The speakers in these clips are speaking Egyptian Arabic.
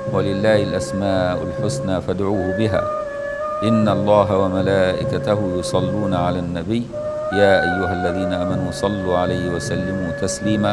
ولله الأسماء الحسنى فادعوه بها إن الله وملائكته يصلون على النبي يا أيها الذين آمنوا صلوا عليه وسلموا تسليما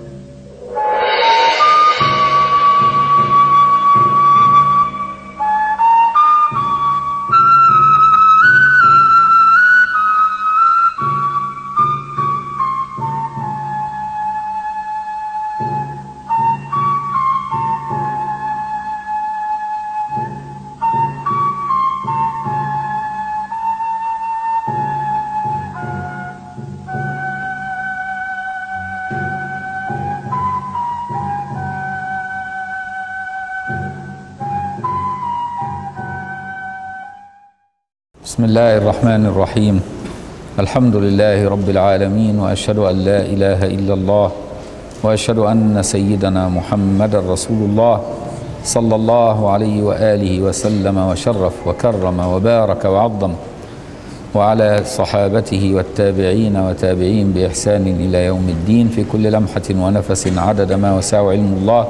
بسم الله الرحمن الرحيم الحمد لله رب العالمين واشهد ان لا اله الا الله واشهد ان سيدنا محمدا رسول الله صلى الله عليه واله وسلم وشرف وكرم وبارك وعظم وعلى صحابته والتابعين وتابعين باحسان الى يوم الدين في كل لمحه ونفس عدد ما وسع علم الله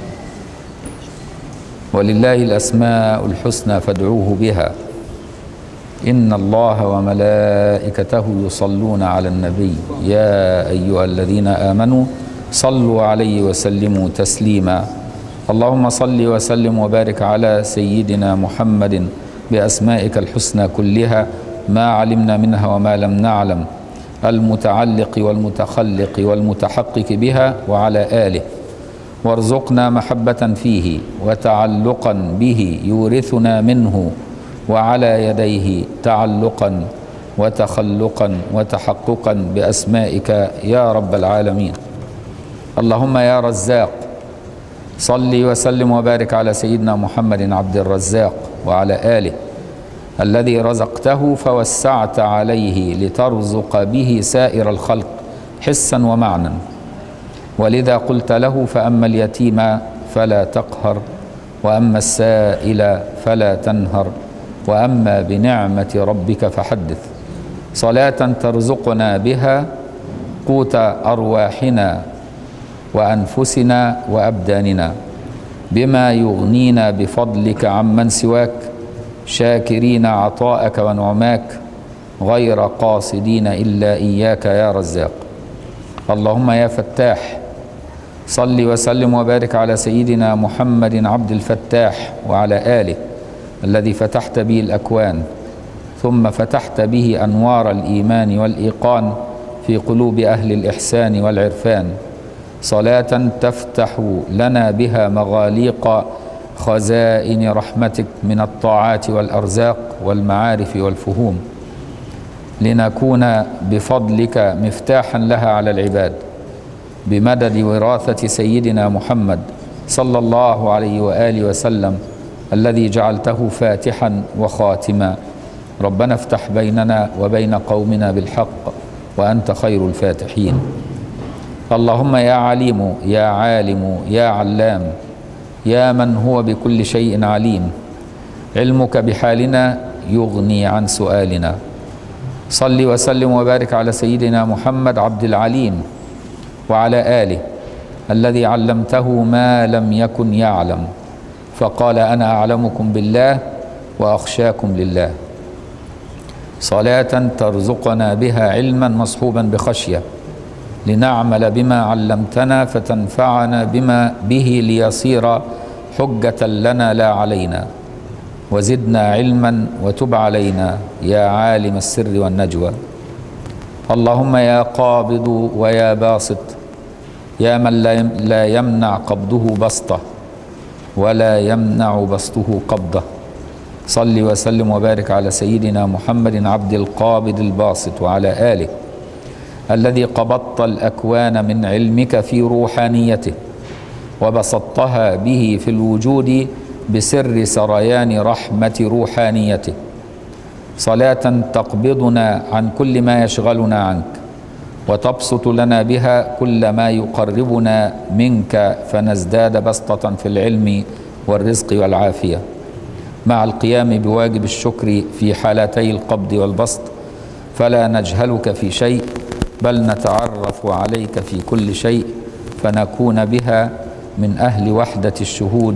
ولله الاسماء الحسنى فادعوه بها إن الله وملائكته يصلون على النبي يا أيها الذين آمنوا صلوا عليه وسلموا تسليما اللهم صل وسلم وبارك على سيدنا محمد بأسمائك الحسنى كلها ما علمنا منها وما لم نعلم المتعلق والمتخلق والمتحقق بها وعلى آله وارزقنا محبة فيه وتعلقا به يورثنا منه وعلى يديه تعلقا وتخلقا وتحققا باسمائك يا رب العالمين اللهم يا رزاق صل وسلم وبارك على سيدنا محمد عبد الرزاق وعلى اله الذي رزقته فوسعت عليه لترزق به سائر الخلق حسا ومعنى ولذا قلت له فاما اليتيم فلا تقهر واما السائل فلا تنهر واما بنعمه ربك فحدث صلاه ترزقنا بها قوت ارواحنا وانفسنا وابداننا بما يغنينا بفضلك عمن سواك شاكرين عطاءك ونعماك غير قاصدين الا اياك يا رزاق اللهم يا فتاح صل وسلم وبارك على سيدنا محمد عبد الفتاح وعلى اله الذي فتحت به الاكوان ثم فتحت به انوار الايمان والايقان في قلوب اهل الاحسان والعرفان صلاه تفتح لنا بها مغاليق خزائن رحمتك من الطاعات والارزاق والمعارف والفهوم لنكون بفضلك مفتاحا لها على العباد بمدد وراثه سيدنا محمد صلى الله عليه واله وسلم الذي جعلته فاتحا وخاتما ربنا افتح بيننا وبين قومنا بالحق وانت خير الفاتحين اللهم يا عليم يا عالم يا علام يا من هو بكل شيء عليم علمك بحالنا يغني عن سؤالنا صل وسلم وبارك على سيدنا محمد عبد العليم وعلى اله الذي علمته ما لم يكن يعلم فقال انا اعلمكم بالله واخشاكم لله صلاه ترزقنا بها علما مصحوبا بخشيه لنعمل بما علمتنا فتنفعنا بما به ليصير حجه لنا لا علينا وزدنا علما وتب علينا يا عالم السر والنجوى اللهم يا قابض ويا باسط يا من لا يمنع قبضه بسطه ولا يمنع بسطه قبضه صل وسلم وبارك على سيدنا محمد عبد القابض الباسط وعلى اله الذي قبضت الاكوان من علمك في روحانيته وبسطتها به في الوجود بسر سريان رحمه روحانيته صلاه تقبضنا عن كل ما يشغلنا عنك وتبسط لنا بها كل ما يقربنا منك فنزداد بسطه في العلم والرزق والعافيه مع القيام بواجب الشكر في حالتي القبض والبسط فلا نجهلك في شيء بل نتعرف عليك في كل شيء فنكون بها من اهل وحده الشهود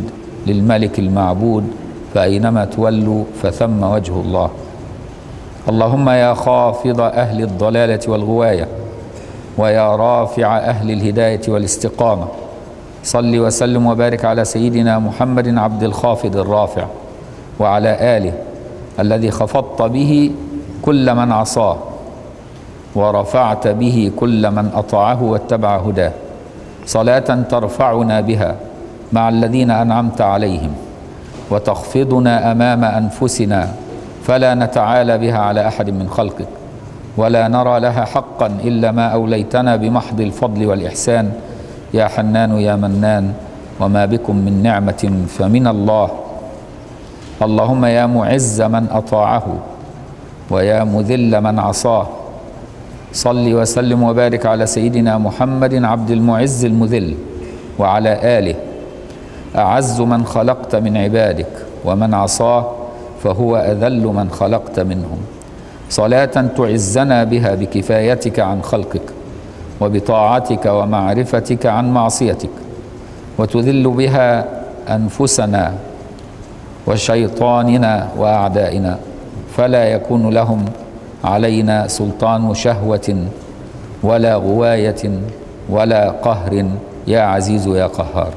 للملك المعبود فأينما تولوا فثم وجه الله اللهم يا خافض أهل الضلالة والغواية ويا رافع أهل الهداية والاستقامة صل وسلم وبارك على سيدنا محمد عبد الخافض الرافع وعلى آله الذي خفضت به كل من عصاه ورفعت به كل من أطاعه واتبع هداه صلاة ترفعنا بها مع الذين أنعمت عليهم وتخفضنا أمام أنفسنا فلا نتعالى بها على أحد من خلقك ولا نرى لها حقا إلا ما أوليتنا بمحض الفضل والإحسان يا حنان يا منان وما بكم من نعمة فمن الله اللهم يا معز من أطاعه ويا مذل من عصاه صل وسلم وبارك على سيدنا محمد عبد المعز المذل وعلى آله أعز من خلقت من عبادك ومن عصاه فهو أذل من خلقت منهم صلاة تعزنا بها بكفايتك عن خلقك وبطاعتك ومعرفتك عن معصيتك وتذل بها أنفسنا وشيطاننا وأعدائنا فلا يكون لهم علينا سلطان شهوة ولا غواية ولا قهر يا عزيز يا قهار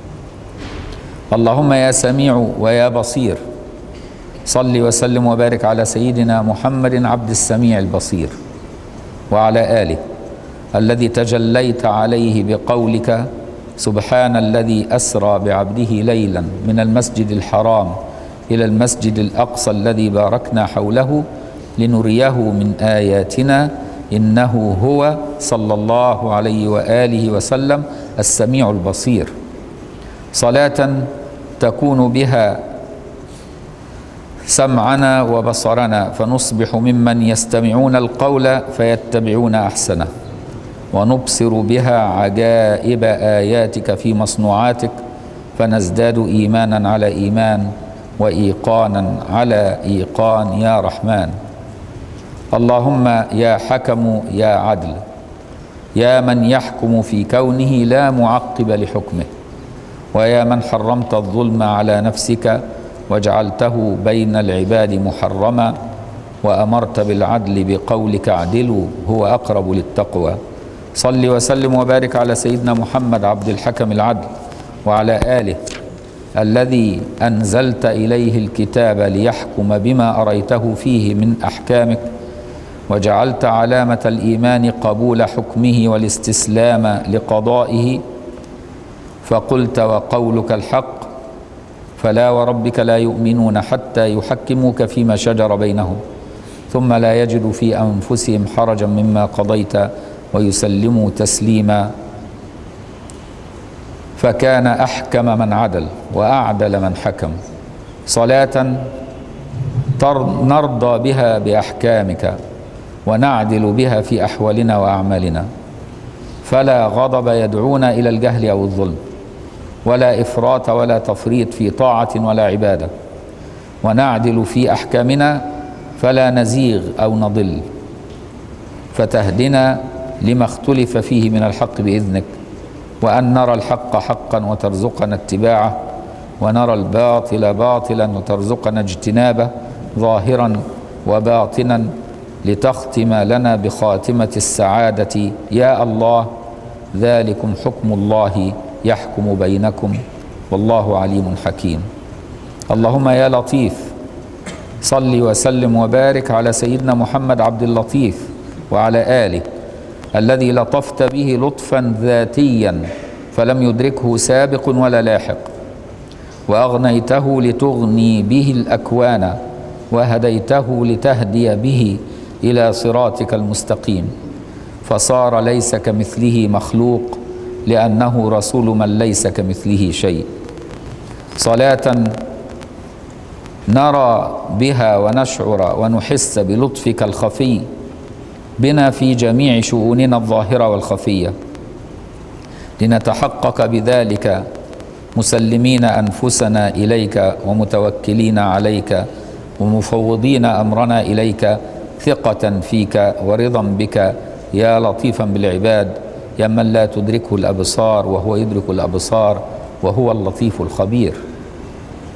اللهم يا سميع ويا بصير صل وسلم وبارك على سيدنا محمد عبد السميع البصير وعلى آله الذي تجليت عليه بقولك سبحان الذي أسرى بعبده ليلا من المسجد الحرام إلى المسجد الأقصى الذي باركنا حوله لنريه من آياتنا إنه هو صلى الله عليه وآله وسلم السميع البصير صلاة تكون بها سمعنا وبصرنا فنصبح ممن يستمعون القول فيتبعون احسنه ونبصر بها عجائب اياتك في مصنوعاتك فنزداد ايمانا على ايمان وايقانا على ايقان يا رحمن اللهم يا حكم يا عدل يا من يحكم في كونه لا معقب لحكمه ويا من حرمت الظلم على نفسك وجعلته بين العباد محرما وامرت بالعدل بقولك اعدلوا هو اقرب للتقوى صل وسلم وبارك على سيدنا محمد عبد الحكم العدل وعلى اله الذي انزلت اليه الكتاب ليحكم بما اريته فيه من احكامك وجعلت علامه الايمان قبول حكمه والاستسلام لقضائه فقلت وقولك الحق فلا وربك لا يؤمنون حتى يحكموك فيما شجر بينهم ثم لا يجدوا في انفسهم حرجا مما قضيت ويسلموا تسليما فكان احكم من عدل واعدل من حكم صلاه نرضى بها باحكامك ونعدل بها في احوالنا واعمالنا فلا غضب يدعونا الى الجهل او الظلم ولا افراط ولا تفريط في طاعه ولا عباده ونعدل في احكامنا فلا نزيغ او نضل فتهدنا لما اختلف فيه من الحق باذنك وان نرى الحق حقا وترزقنا اتباعه ونرى الباطل باطلا وترزقنا اجتنابه ظاهرا وباطنا لتختم لنا بخاتمه السعاده يا الله ذلكم حكم الله يحكم بينكم والله عليم حكيم اللهم يا لطيف صل وسلم وبارك على سيدنا محمد عبد اللطيف وعلى اله الذي لطفت به لطفا ذاتيا فلم يدركه سابق ولا لاحق واغنيته لتغني به الاكوان وهديته لتهدي به الى صراطك المستقيم فصار ليس كمثله مخلوق لانه رسول من ليس كمثله شيء صلاه نرى بها ونشعر ونحس بلطفك الخفي بنا في جميع شؤوننا الظاهره والخفيه لنتحقق بذلك مسلمين انفسنا اليك ومتوكلين عليك ومفوضين امرنا اليك ثقه فيك ورضا بك يا لطيفا بالعباد يا من لا تدركه الابصار وهو يدرك الابصار وهو اللطيف الخبير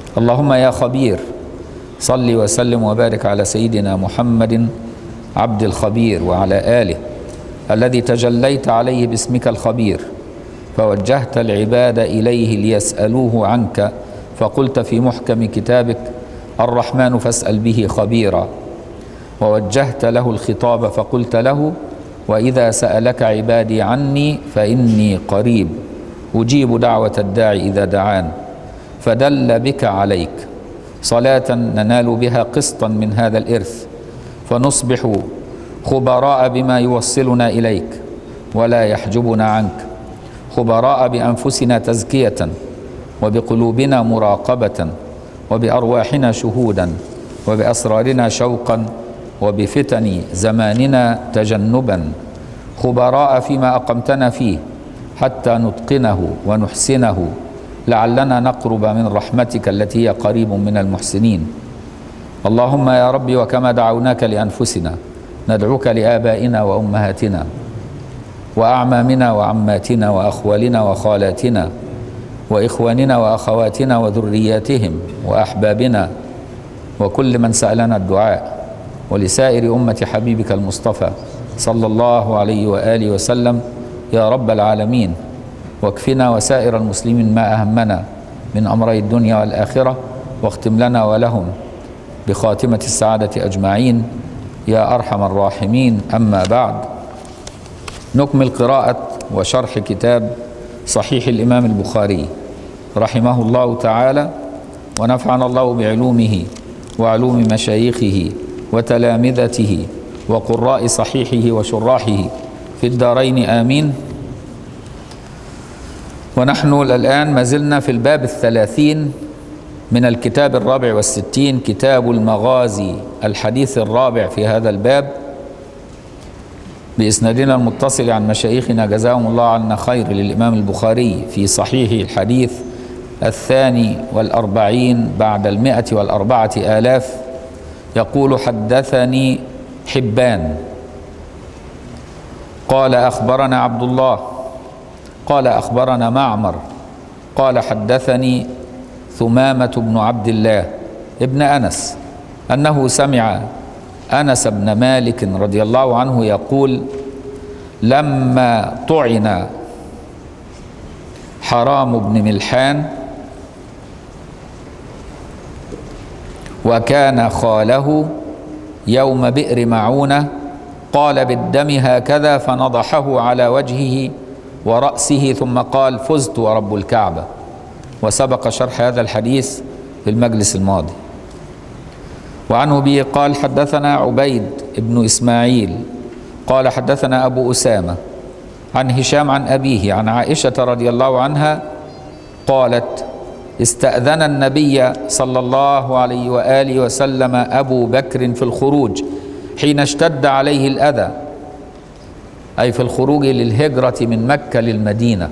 اللهم يا خبير صل وسلم وبارك على سيدنا محمد عبد الخبير وعلى اله الذي تجليت عليه باسمك الخبير فوجهت العباد اليه ليسالوه عنك فقلت في محكم كتابك الرحمن فاسال به خبيرا ووجهت له الخطاب فقلت له واذا سالك عبادي عني فاني قريب اجيب دعوه الداعي اذا دعان فدل بك عليك صلاه ننال بها قسطا من هذا الارث فنصبح خبراء بما يوصلنا اليك ولا يحجبنا عنك خبراء بانفسنا تزكيه وبقلوبنا مراقبه وبارواحنا شهودا وباسرارنا شوقا وبفتن زماننا تجنبا خبراء فيما اقمتنا فيه حتى نتقنه ونحسنه لعلنا نقرب من رحمتك التي هي قريب من المحسنين اللهم يا رب وكما دعوناك لانفسنا ندعوك لابائنا وامهاتنا واعمامنا وعماتنا واخوالنا وخالاتنا واخواننا واخواتنا وذرياتهم واحبابنا وكل من سالنا الدعاء ولسائر امه حبيبك المصطفى صلى الله عليه واله وسلم يا رب العالمين واكفنا وسائر المسلمين ما اهمنا من امري الدنيا والاخره واختم لنا ولهم بخاتمه السعاده اجمعين يا ارحم الراحمين اما بعد نكمل قراءه وشرح كتاب صحيح الامام البخاري رحمه الله تعالى ونفعنا الله بعلومه وعلوم مشايخه وتلامذته وقراء صحيحه وشراحه في الدارين امين ونحن الان ما زلنا في الباب الثلاثين من الكتاب الرابع والستين كتاب المغازي الحديث الرابع في هذا الباب بإسنادنا المتصل عن مشايخنا جزاهم الله عنا خير للإمام البخاري في صحيح الحديث الثاني والأربعين بعد المائة والأربعة آلاف يقول حدثني حبان قال أخبرنا عبد الله قال أخبرنا معمر قال حدثني ثمامة بن عبد الله ابن أنس أنه سمع أنس بن مالك رضي الله عنه يقول لما طعن حرام بن ملحان وكان خاله يوم بئر معونه قال بالدم هكذا فنضحه على وجهه ورأسه ثم قال فزت ورب الكعبة وسبق شرح هذا الحديث في المجلس الماضي وعنه به قال حدثنا عبيد بن إسماعيل قال حدثنا أبو أسامة عن هشام عن أبيه عن عائشة رضي الله عنها قالت استأذن النبي صلى الله عليه وآله وسلم أبو بكر في الخروج حين اشتد عليه الأذى أي في الخروج للهجرة من مكة للمدينة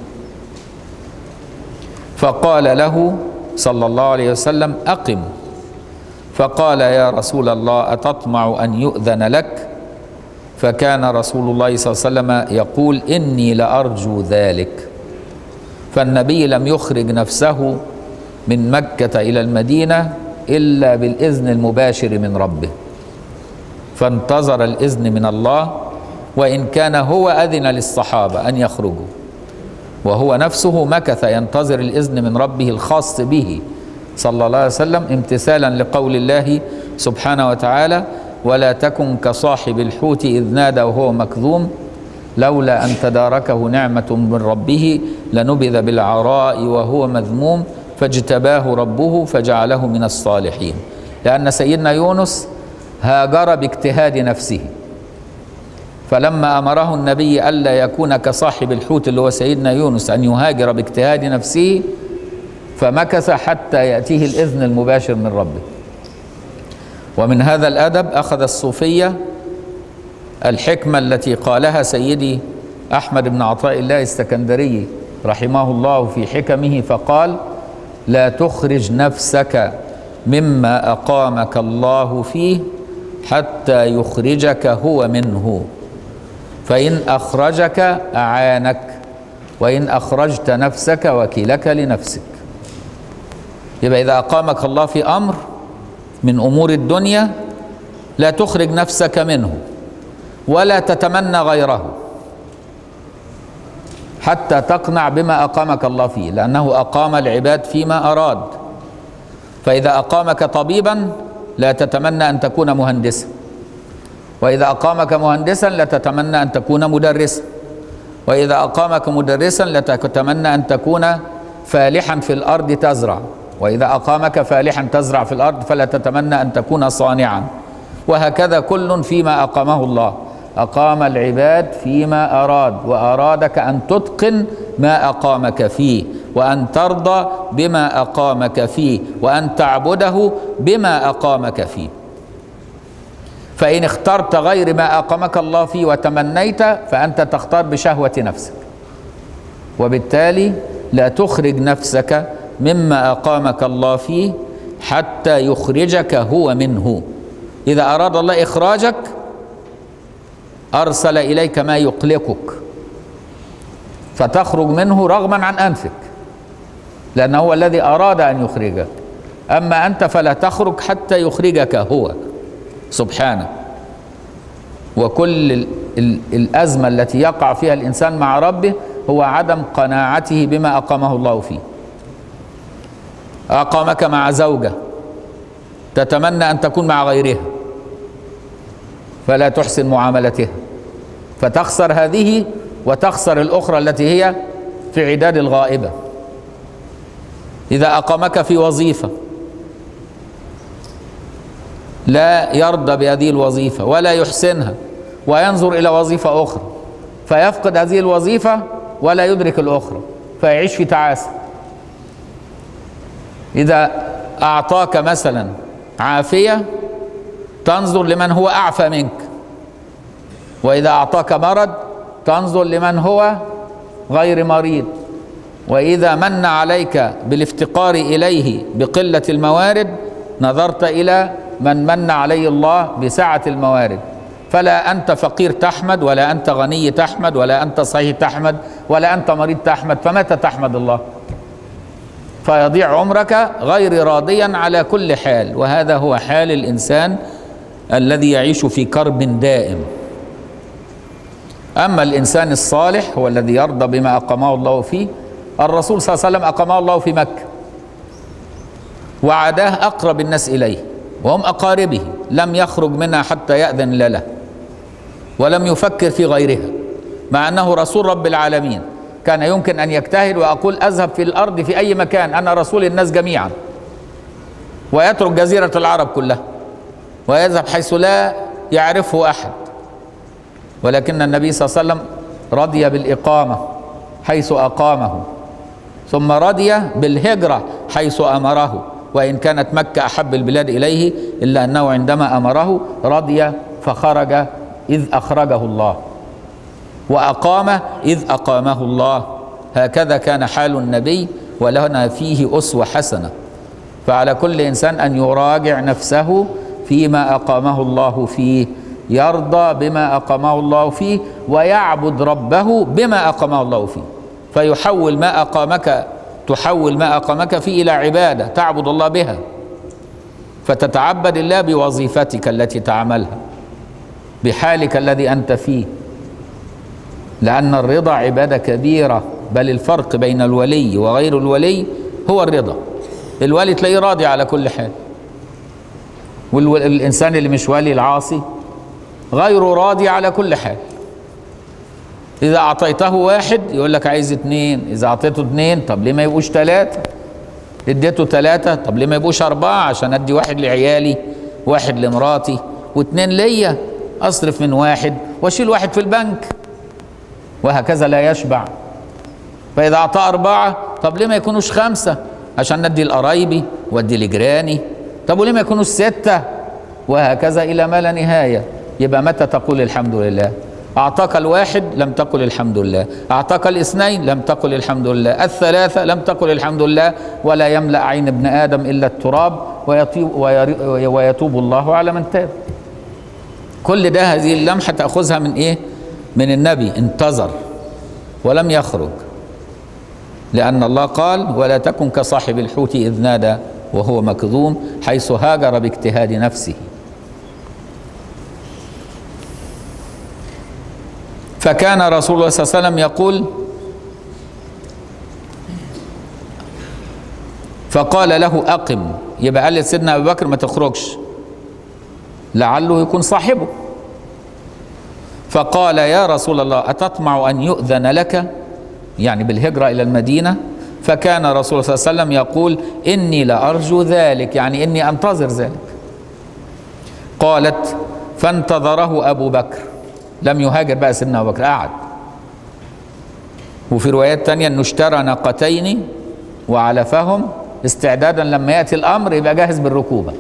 فقال له صلى الله عليه وسلم أقم فقال يا رسول الله أتطمع أن يؤذن لك فكان رسول الله صلى الله عليه وسلم يقول إني لأرجو ذلك فالنبي لم يخرج نفسه من مكة إلى المدينة إلا بالإذن المباشر من ربه فانتظر الإذن من الله وإن كان هو أذن للصحابة أن يخرجوا وهو نفسه مكث ينتظر الإذن من ربه الخاص به صلى الله عليه وسلم امتثالا لقول الله سبحانه وتعالى ولا تكن كصاحب الحوت إذ نادى وهو مكذوم لولا أن تداركه نعمة من ربه لنبذ بالعراء وهو مذموم فاجتباه ربه فجعله من الصالحين لأن سيدنا يونس هاجر باجتهاد نفسه فلما امره النبي الا يكون كصاحب الحوت اللي هو سيدنا يونس ان يهاجر باجتهاد نفسه فمكث حتى ياتيه الاذن المباشر من ربه ومن هذا الادب اخذ الصوفيه الحكمه التي قالها سيدي احمد بن عطاء الله السكندري رحمه الله في حكمه فقال لا تخرج نفسك مما اقامك الله فيه حتى يخرجك هو منه فإن أخرجك أعانك وإن أخرجت نفسك وكلك لنفسك يبقى إذا أقامك الله في أمر من أمور الدنيا لا تخرج نفسك منه ولا تتمنى غيره حتى تقنع بما أقامك الله فيه لأنه أقام العباد فيما أراد فإذا أقامك طبيبا لا تتمنى أن تكون مهندسا وإذا أقامك مهندسا لا تتمنى أن تكون مدرسا وإذا أقامك مدرسا لا تتمنى أن تكون فالحا في الأرض تزرع وإذا أقامك فالحا تزرع في الأرض فلا تتمنى أن تكون صانعا وهكذا كل فيما أقامه الله أقام العباد فيما أراد وأرادك أن تتقن ما أقامك فيه وأن ترضى بما أقامك فيه وأن تعبده بما أقامك فيه فإن اخترت غير ما أقامك الله فيه وتمنيت فأنت تختار بشهوة نفسك وبالتالي لا تخرج نفسك مما أقامك الله فيه حتى يخرجك هو منه إذا أراد الله إخراجك أرسل إليك ما يقلقك فتخرج منه رغما عن أنفك لأنه هو الذي أراد أن يخرجك أما أنت فلا تخرج حتى يخرجك هو سبحانه وكل ال ال الأزمة التي يقع فيها الإنسان مع ربه هو عدم قناعته بما أقامه الله فيه أقامك مع زوجة تتمنى أن تكون مع غيرها فلا تحسن معاملتها فتخسر هذه وتخسر الأخرى التي هي في عداد الغائبة إذا أقامك في وظيفة لا يرضى بهذه الوظيفة ولا يحسنها وينظر إلى وظيفة أخرى فيفقد هذه الوظيفة ولا يدرك الأخرى فيعيش في تعاسة إذا أعطاك مثلا عافية تنظر لمن هو أعفى منك وإذا أعطاك مرض تنظر لمن هو غير مريض وإذا من عليك بالافتقار إليه بقلة الموارد نظرت إلى من من عليه الله بسعة الموارد فلا أنت فقير تحمد ولا أنت غني تحمد ولا أنت صحيح تحمد ولا أنت مريض تحمد فمتى تحمد الله فيضيع عمرك غير راضيا على كل حال وهذا هو حال الإنسان الذي يعيش في كرب دائم أما الإنسان الصالح هو الذي يرضى بما أقامه الله فيه الرسول صلى الله عليه وسلم أقامه الله في مكة وعداه أقرب الناس إليه وهم أقاربه لم يخرج منها حتى يأذن له ولم يفكر في غيرها مع أنه رسول رب العالمين كان يمكن أن يجتهد وأقول أذهب في الأرض في أي مكان أنا رسول الناس جميعا ويترك جزيرة العرب كلها ويذهب حيث لا يعرفه أحد ولكن النبي صلى الله عليه وسلم رضي بالإقامة حيث أقامه ثم رضي بالهجرة حيث أمره وإن كانت مكة أحب البلاد إليه إلا أنه عندما أمره رضي فخرج إذ أخرجه الله وأقام إذ أقامه الله هكذا كان حال النبي ولنا فيه أسوة حسنة فعلى كل إنسان أن يراجع نفسه فيما أقامه الله فيه يرضى بما أقامه الله فيه ويعبد ربه بما أقامه الله فيه فيحول ما أقامك تحول ما أقامك فيه إلى عبادة تعبد الله بها فتتعبد الله بوظيفتك التي تعملها بحالك الذي أنت فيه لأن الرضا عبادة كبيرة بل الفرق بين الولي وغير الولي هو الرضا الولي تلاقيه راضي على كل حال والإنسان اللي مش ولي العاصي غير راضي على كل حال إذا أعطيته واحد يقول لك عايز اتنين إذا أعطيته اتنين طب ليه ما يبقوش تلاتة اديته تلاتة طب ليه ما يبقوش أربعة عشان أدي واحد لعيالي واحد لمراتي واتنين ليا أصرف من واحد وأشيل واحد في البنك وهكذا لا يشبع فإذا أعطى أربعة طب ليه ما يكونوش خمسة عشان ندي لقرايبي وادي لجيراني طب وليه ما يكونوش ستة وهكذا إلى ما لا نهاية يبقى متى تقول الحمد لله أعطاك الواحد لم تقل الحمد لله أعطاك الاثنين لم تقل الحمد لله الثلاثة لم تقل الحمد لله ولا يملأ عين ابن آدم إلا التراب ويطيب ويتوب الله على من تاب كل ده هذه اللمحة تأخذها من إيه من النبي انتظر ولم يخرج لأن الله قال ولا تكن كصاحب الحوت إذ نادى وهو مكظوم حيث هاجر باجتهاد نفسه فكان رسول الله صلى الله عليه وسلم يقول فقال له أقم يبقى قال لسيدنا أبي بكر ما تخرجش لعله يكون صاحبه فقال يا رسول الله أتطمع أن يؤذن لك يعني بالهجرة إلى المدينة فكان رسول الله صلى الله عليه وسلم يقول إني لأرجو ذلك يعني إني أنتظر ذلك قالت فانتظره أبو بكر لم يهاجر بقى سيدنا أبو بكر قعد وفي روايات تانية أنه اشترى ناقتين وعلفهم استعدادا لما يأتي الأمر يبقى جاهز بالركوبة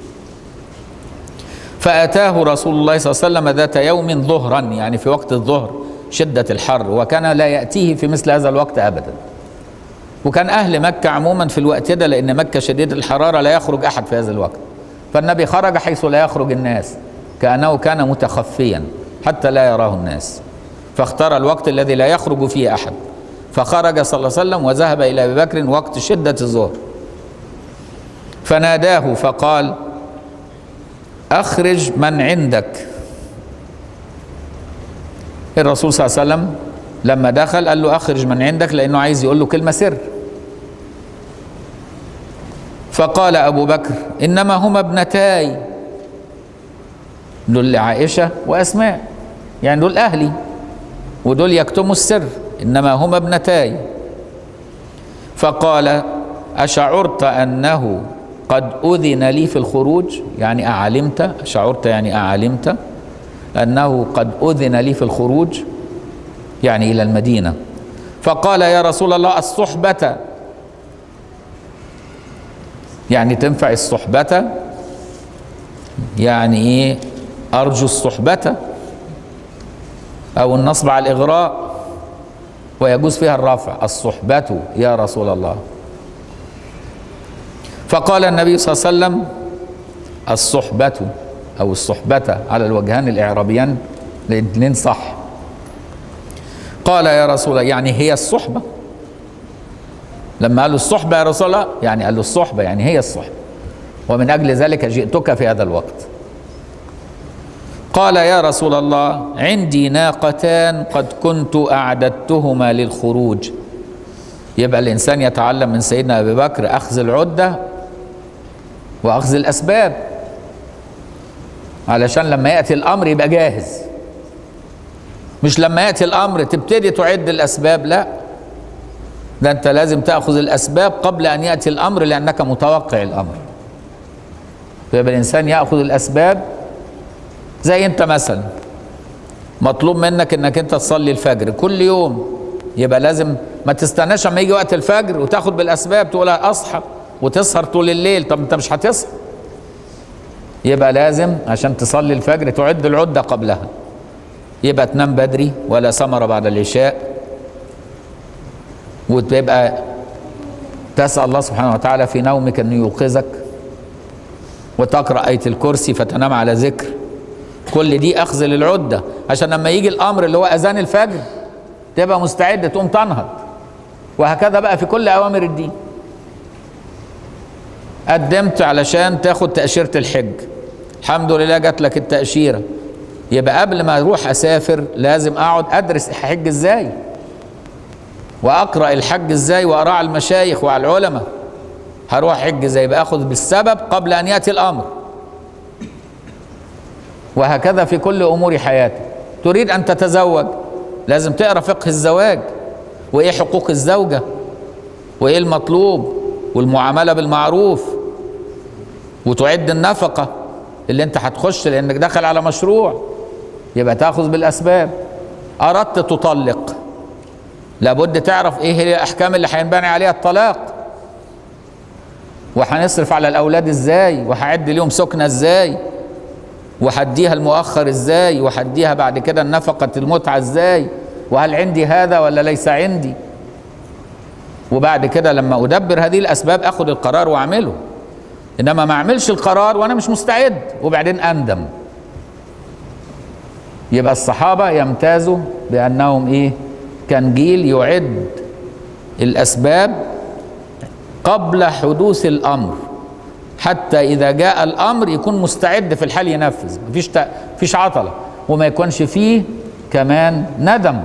فأتاه رسول الله صلى الله عليه وسلم ذات يوم ظهرا يعني في وقت الظهر شدة الحر وكان لا يأتيه في مثل هذا الوقت أبدا وكان أهل مكة عموما في الوقت ده لأن مكة شديدة الحرارة لا يخرج أحد في هذا الوقت فالنبي خرج حيث لا يخرج الناس كأنه كان متخفيا حتى لا يراه الناس فاختار الوقت الذي لا يخرج فيه أحد فخرج صلى الله عليه وسلم وذهب إلى أبي بكر وقت شدة الظهر فناداه فقال أخرج من عندك الرسول صلى الله عليه وسلم لما دخل قال له أخرج من عندك لأنه عايز يقول له كلمة سر فقال أبو بكر إنما هما ابنتاي دول عائشة وأسماء يعني دول أهلي ودول يكتموا السر إنما هما ابنتاي فقال أشعرت أنه قد أذن لي في الخروج يعني أعلمت شعرت يعني أعلمت أنه قد أذن لي في الخروج يعني إلى المدينة فقال يا رسول الله الصحبة يعني تنفع الصحبة يعني إيه أرجو الصحبة أو النصب على الإغراء ويجوز فيها الرفع الصحبة يا رسول الله فقال النبي صلى الله عليه وسلم الصحبة أو الصحبة على الوجهان الإعرابيان الاثنين صح قال يا رسول الله يعني هي الصحبة لما قال له الصحبة يا رسول الله يعني قال له الصحبة يعني هي الصحبة ومن أجل ذلك جئتك في هذا الوقت قال يا رسول الله عندي ناقتان قد كنت أعددتهما للخروج يبقى الإنسان يتعلم من سيدنا أبي بكر أخذ العدة وأخذ الأسباب علشان لما يأتي الأمر يبقى جاهز مش لما يأتي الأمر تبتدي تعد الأسباب لا ده أنت لازم تأخذ الأسباب قبل أن يأتي الأمر لأنك متوقع الأمر فيبقى الإنسان يأخذ الأسباب زي أنت مثلا مطلوب منك أنك أنت تصلي الفجر كل يوم يبقى لازم ما تستناش اما يجي وقت الفجر وتاخد بالاسباب تقول اصحى وتسهر طول الليل طب انت مش هتصحى يبقى لازم عشان تصلي الفجر تعد العده قبلها يبقى تنام بدري ولا ثمره بعد العشاء وتبقى تسال الله سبحانه وتعالى في نومك انه يوقظك وتقرا ايه الكرسي فتنام على ذكر كل دي اخذ للعده عشان لما يجي الامر اللي هو اذان الفجر تبقى مستعد تقوم تنهض وهكذا بقى في كل اوامر الدين قدمت علشان تاخد تاشيره الحج الحمد لله جات لك التاشيره يبقى قبل ما اروح اسافر لازم اقعد ادرس احج ازاي واقرا الحج ازاي واقرا على المشايخ وعلى العلماء هروح حج ازاي باخذ بالسبب قبل ان ياتي الامر وهكذا في كل امور حياتك تريد ان تتزوج لازم تقرا فقه الزواج وايه حقوق الزوجه وايه المطلوب والمعامله بالمعروف وتعد النفقه اللي انت هتخش لانك داخل على مشروع يبقى تاخذ بالاسباب اردت تطلق لابد تعرف ايه هي الاحكام اللي هينبني عليها الطلاق وهنصرف على الاولاد ازاي وهعد ليهم سكنه ازاي وهديها المؤخر ازاي وهديها بعد كده النفقة المتعة ازاي وهل عندي هذا ولا ليس عندي وبعد كده لما ادبر هذه الاسباب اخد القرار واعمله انما ما اعملش القرار وانا مش مستعد وبعدين اندم يبقى الصحابة يمتازوا بانهم ايه كان جيل يعد الاسباب قبل حدوث الامر حتى اذا جاء الامر يكون مستعد في الحال ينفذ مفيش ت... مفيش عطله وما يكونش فيه كمان ندم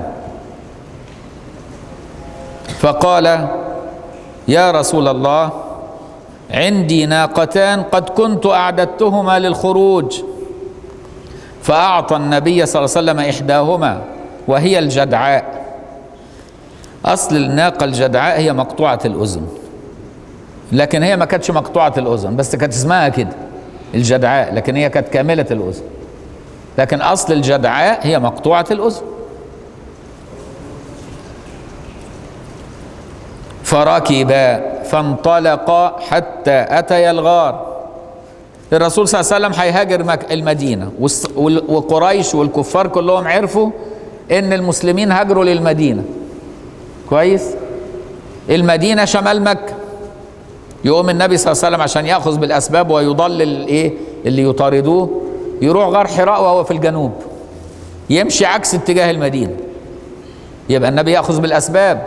فقال يا رسول الله عندي ناقتان قد كنت اعددتهما للخروج فاعطى النبي صلى الله عليه وسلم احداهما وهي الجدعاء اصل الناقه الجدعاء هي مقطوعه الاذن لكن هي ما كانتش مقطوعه الاذن بس كانت اسمها كده الجدعاء لكن هي كانت كامله الاذن لكن اصل الجدعاء هي مقطوعه الاذن فركبا فانطلقا حتى اتيا الغار الرسول صلى الله عليه وسلم هيهاجر مك- المدينه والس- وال- وقريش والكفار كلهم عرفوا ان المسلمين هاجروا للمدينه كويس المدينه شمال مكه يقوم النبي صلى الله عليه وسلم عشان ياخذ بالاسباب ويضلل ايه اللي يطاردوه يروح غار حراء وهو في الجنوب يمشي عكس اتجاه المدينه يبقى النبي ياخذ بالاسباب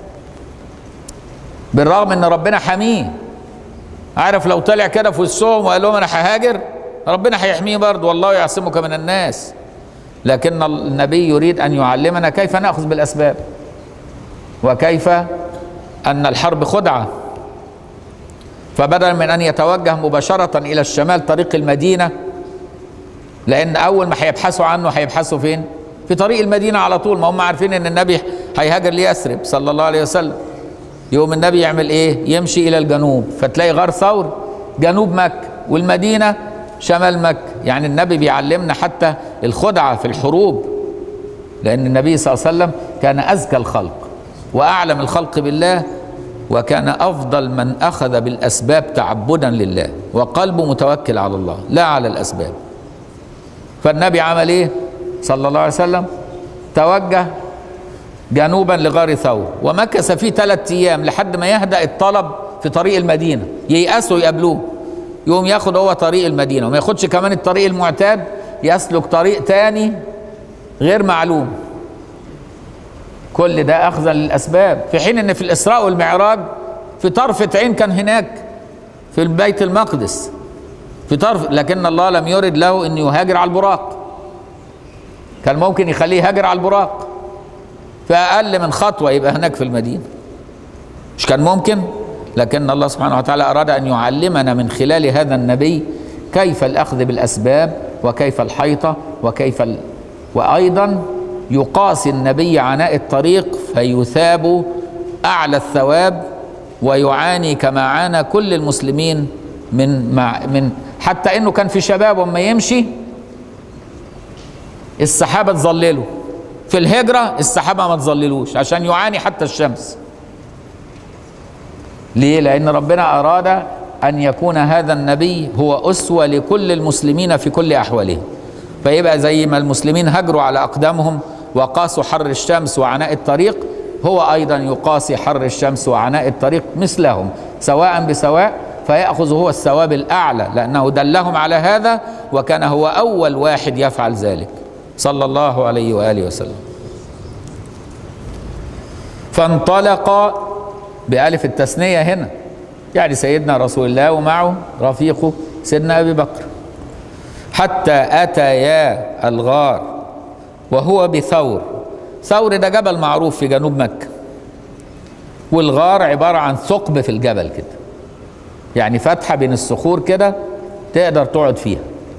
بالرغم ان ربنا حميه عارف لو طلع كده في وسطهم وقال لهم انا ههاجر ربنا هيحميه برضه والله يعصمك من الناس لكن النبي يريد ان يعلمنا كيف ناخذ بالاسباب وكيف ان الحرب خدعه فبدلا من ان يتوجه مباشره الى الشمال طريق المدينه لان اول ما هيبحثوا عنه هيبحثوا فين في طريق المدينه على طول ما هم عارفين ان النبي هيهاجر ليثرب صلى الله عليه وسلم يوم النبي يعمل ايه يمشي الى الجنوب فتلاقي غار ثور جنوب مكه والمدينه شمال مكه يعني النبي بيعلمنا حتى الخدعه في الحروب لان النبي صلى الله عليه وسلم كان اذكى الخلق واعلم الخلق بالله وكان افضل من اخذ بالاسباب تعبدا لله وقلبه متوكل على الله لا على الاسباب فالنبي عمل ايه صلى الله عليه وسلم توجه جنوبا لغار ثور ومكث فيه ثلاثة ايام لحد ما يهدأ الطلب في طريق المدينة ييأسوا يقابلوه يقوم ياخد هو طريق المدينة وما ياخدش كمان الطريق المعتاد يسلك طريق تاني غير معلوم كل ده اخذا للاسباب في حين ان في الاسراء والمعراج في طرفة عين كان هناك في البيت المقدس في طرف لكن الله لم يرد له ان يهاجر على البراق كان ممكن يخليه يهاجر على البراق في اقل من خطوه يبقى هناك في المدينه مش كان ممكن لكن الله سبحانه وتعالى اراد ان يعلمنا من خلال هذا النبي كيف الاخذ بالاسباب وكيف الحيطه وكيف ال... وايضا يقاسي النبي عناء الطريق فيثاب اعلى الثواب ويعاني كما عانى كل المسلمين من مع من حتى انه كان في شباب وما يمشي السحابه تظلله في الهجره السحابه ما تظللوش عشان يعاني حتى الشمس ليه لان ربنا اراد ان يكون هذا النبي هو اسوه لكل المسلمين في كل احوالهم فيبقى زي ما المسلمين هجروا على اقدامهم وقاسوا حر الشمس وعناء الطريق هو ايضا يقاسي حر الشمس وعناء الطريق مثلهم سواء بسواء فياخذ هو الثواب الاعلى لانه دلهم على هذا وكان هو اول واحد يفعل ذلك صلى الله عليه واله وسلم فانطلق بألف التثنية هنا يعني سيدنا رسول الله ومعه رفيقه سيدنا أبي بكر حتى أتيا الغار وهو بثور ثور ده جبل معروف في جنوب مكة والغار عبارة عن ثقب في الجبل كده يعني فتحة بين الصخور كده تقدر تقعد فيها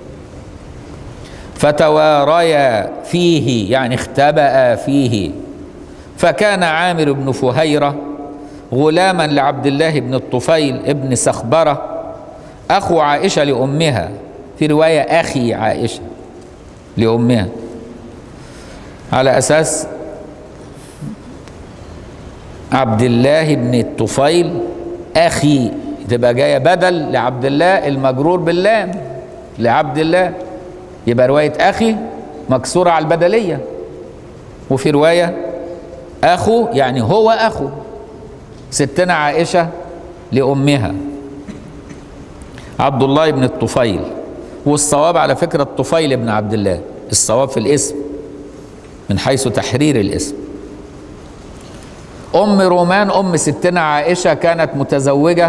فتواريا فيه يعني اختبأ فيه فكان عامر بن فهيرة غلاما لعبد الله بن الطفيل ابن سخبرة أخو عائشة لأمها في رواية أخي عائشة لأمها على أساس عبد الله بن الطفيل أخي تبقى جاية بدل لعبد الله المجرور باللام لعبد الله يبقى رواية أخي مكسورة على البدلية وفي رواية أخو يعني هو أخو ستنا عائشة لأمها عبد الله بن الطفيل والصواب على فكرة الطفيل بن عبد الله الصواب في الاسم من حيث تحرير الاسم ام رومان ام ستنا عائشه كانت متزوجه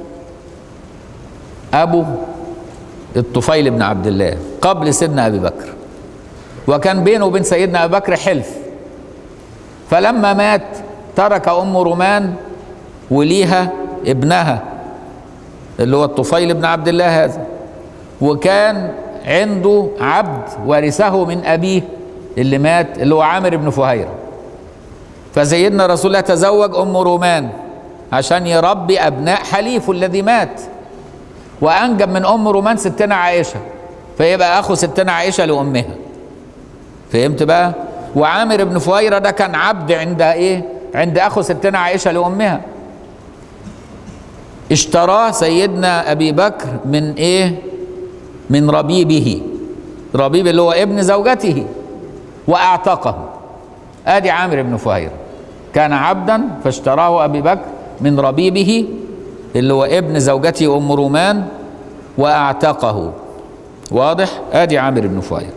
ابو الطفيل بن عبد الله قبل سيدنا ابي بكر وكان بينه وبين سيدنا ابي بكر حلف فلما مات ترك ام رومان وليها ابنها اللي هو الطفيل بن عبد الله هذا وكان عنده عبد ورثه من ابيه اللي مات اللي هو عامر بن فهيره فسيدنا رسول الله تزوج ام رومان عشان يربي ابناء حليفه الذي مات وانجب من ام رومان ستنا عائشه فيبقى اخو ستنا عائشه لامها فهمت بقى وعامر بن فهيره ده كان عبد عند ايه عند اخو ستنا عائشه لامها اشتراه سيدنا ابي بكر من ايه من ربيبه ربيب اللي هو ابن زوجته واعتقه ادي عامر بن فهيره كان عبدا فاشتراه ابي بكر من ربيبه اللي هو ابن زوجته ام رومان واعتقه واضح ادي عامر بن فهيره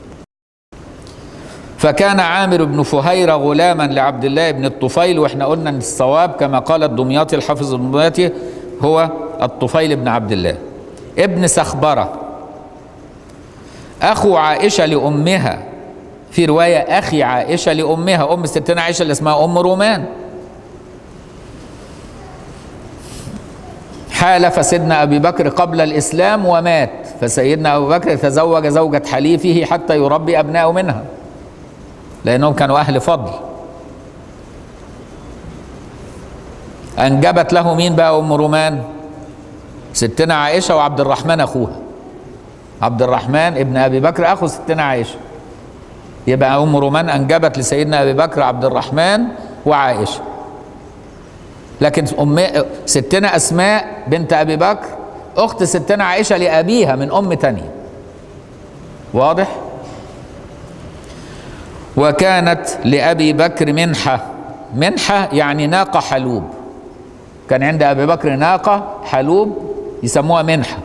فكان عامر بن فهيره غلاما لعبد الله بن الطفيل واحنا قلنا ان الصواب كما قال الدمياطي الحافظ الدمياطي هو الطفيل بن عبد الله ابن سخبره اخو عائشه لامها في روايه اخي عائشه لامها ام ستنا عائشه اللي اسمها ام رومان حالف سيدنا ابي بكر قبل الاسلام ومات فسيدنا ابو بكر تزوج زوجة حليفه حتى يربي ابناءه منها لانهم كانوا اهل فضل انجبت له مين بقى ام رومان ستنا عائشه وعبد الرحمن اخوها عبد الرحمن ابن ابي بكر اخو ستنا عائشه يبقى ام رومان انجبت لسيدنا ابي بكر عبد الرحمن وعائشه لكن ام ستنا اسماء بنت ابي بكر اخت ستنا عائشه لابيها من ام تانية واضح وكانت لابي بكر منحه منحه يعني ناقه حلوب كان عند ابي بكر ناقه حلوب يسموها منحه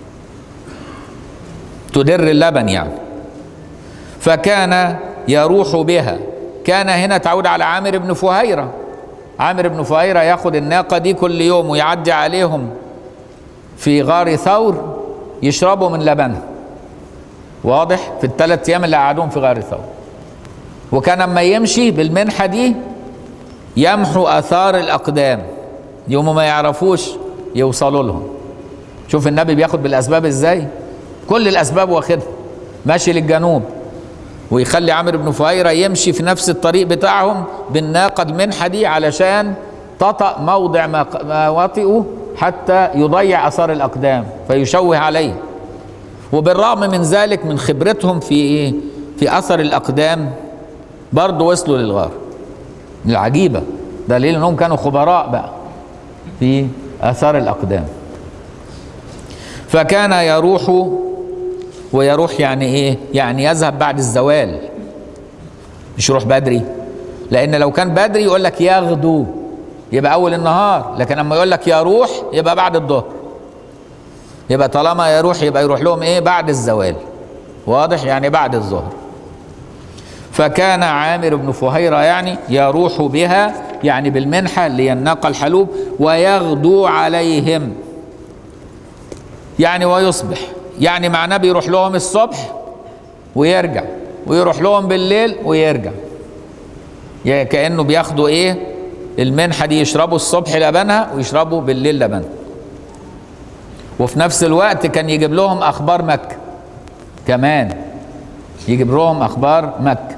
تدر اللبن يعني فكان يروح بها كان هنا تعود على عامر بن فهيره عامر بن فهيره ياخد الناقه دي كل يوم ويعدي عليهم في غار ثور يشربوا من لبنها واضح في الثلاث ايام اللي قعدوهم في غار ثور وكان اما يمشي بالمنحه دي يمحو اثار الاقدام يوم ما يعرفوش يوصلوا لهم شوف النبي بياخد بالاسباب ازاي كل الاسباب واخدها ماشي للجنوب ويخلي عامر بن فهيرة يمشي في نفس الطريق بتاعهم بالناقة المنحة دي علشان تطأ موضع ما ما وطئوا حتى يضيع اثار الاقدام فيشوه عليه وبالرغم من ذلك من خبرتهم في ايه في اثر الاقدام برضه وصلوا للغار العجيبه دليل انهم كانوا خبراء بقى في اثار الاقدام فكان يروح ويروح يعني ايه يعني يذهب بعد الزوال مش يروح بدري لان لو كان بدري يقول لك يغدو يبقى اول النهار لكن لما يقول لك يروح يبقى بعد الظهر يبقى طالما يروح يبقى يروح لهم ايه بعد الزوال واضح يعني بعد الظهر فكان عامر بن فهيرة يعني يروح بها يعني بالمنحة ليناق الحلوب ويغدو عليهم يعني ويصبح يعني معناه بيروح لهم الصبح ويرجع ويروح لهم بالليل ويرجع يعني كأنه بياخدوا ايه المنحة دي يشربوا الصبح لبنها ويشربوا بالليل لبنها وفي نفس الوقت كان يجيب لهم اخبار مكة كمان يجيب لهم اخبار مكة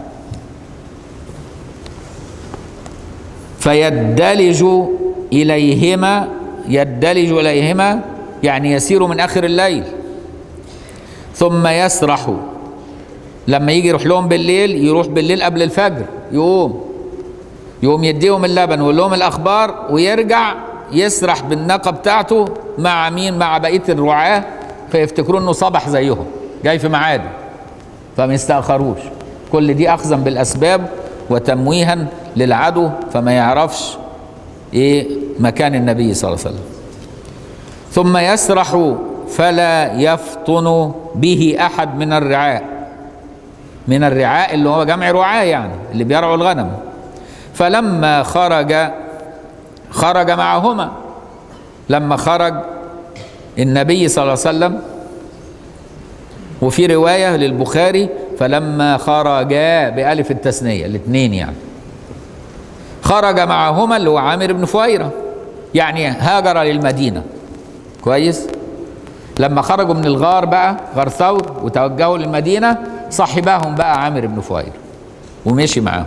فيدلج اليهما يدلج اليهما يعني يسير من اخر الليل ثم يسرح لما يجي يروح لهم بالليل يروح بالليل قبل الفجر يقوم يقوم يديهم اللبن ويقول لهم الاخبار ويرجع يسرح بالناقه بتاعته مع مين مع بقيه الرعاه فيفتكروا انه صبح زيهم جاي في ميعاده فما يستاخروش كل دي اخذا بالاسباب وتمويها للعدو فما يعرفش ايه مكان النبي صلى الله عليه وسلم ثم يسرح فلا يفطن به احد من الرعاء من الرعاء اللي هو جمع رعاة يعني اللي بيرعوا الغنم فلما خرج خرج معهما لما خرج النبي صلى الله عليه وسلم وفي رواية للبخاري فلما خرجا بألف التثنية الاثنين يعني خرج معهما اللي هو عامر بن فؤيرة يعني هاجر للمدينة كويس لما خرجوا من الغار بقى غار ثور وتوجهوا للمدينة صاحبهم بقى عامر بن فؤيرة ومشي معاهم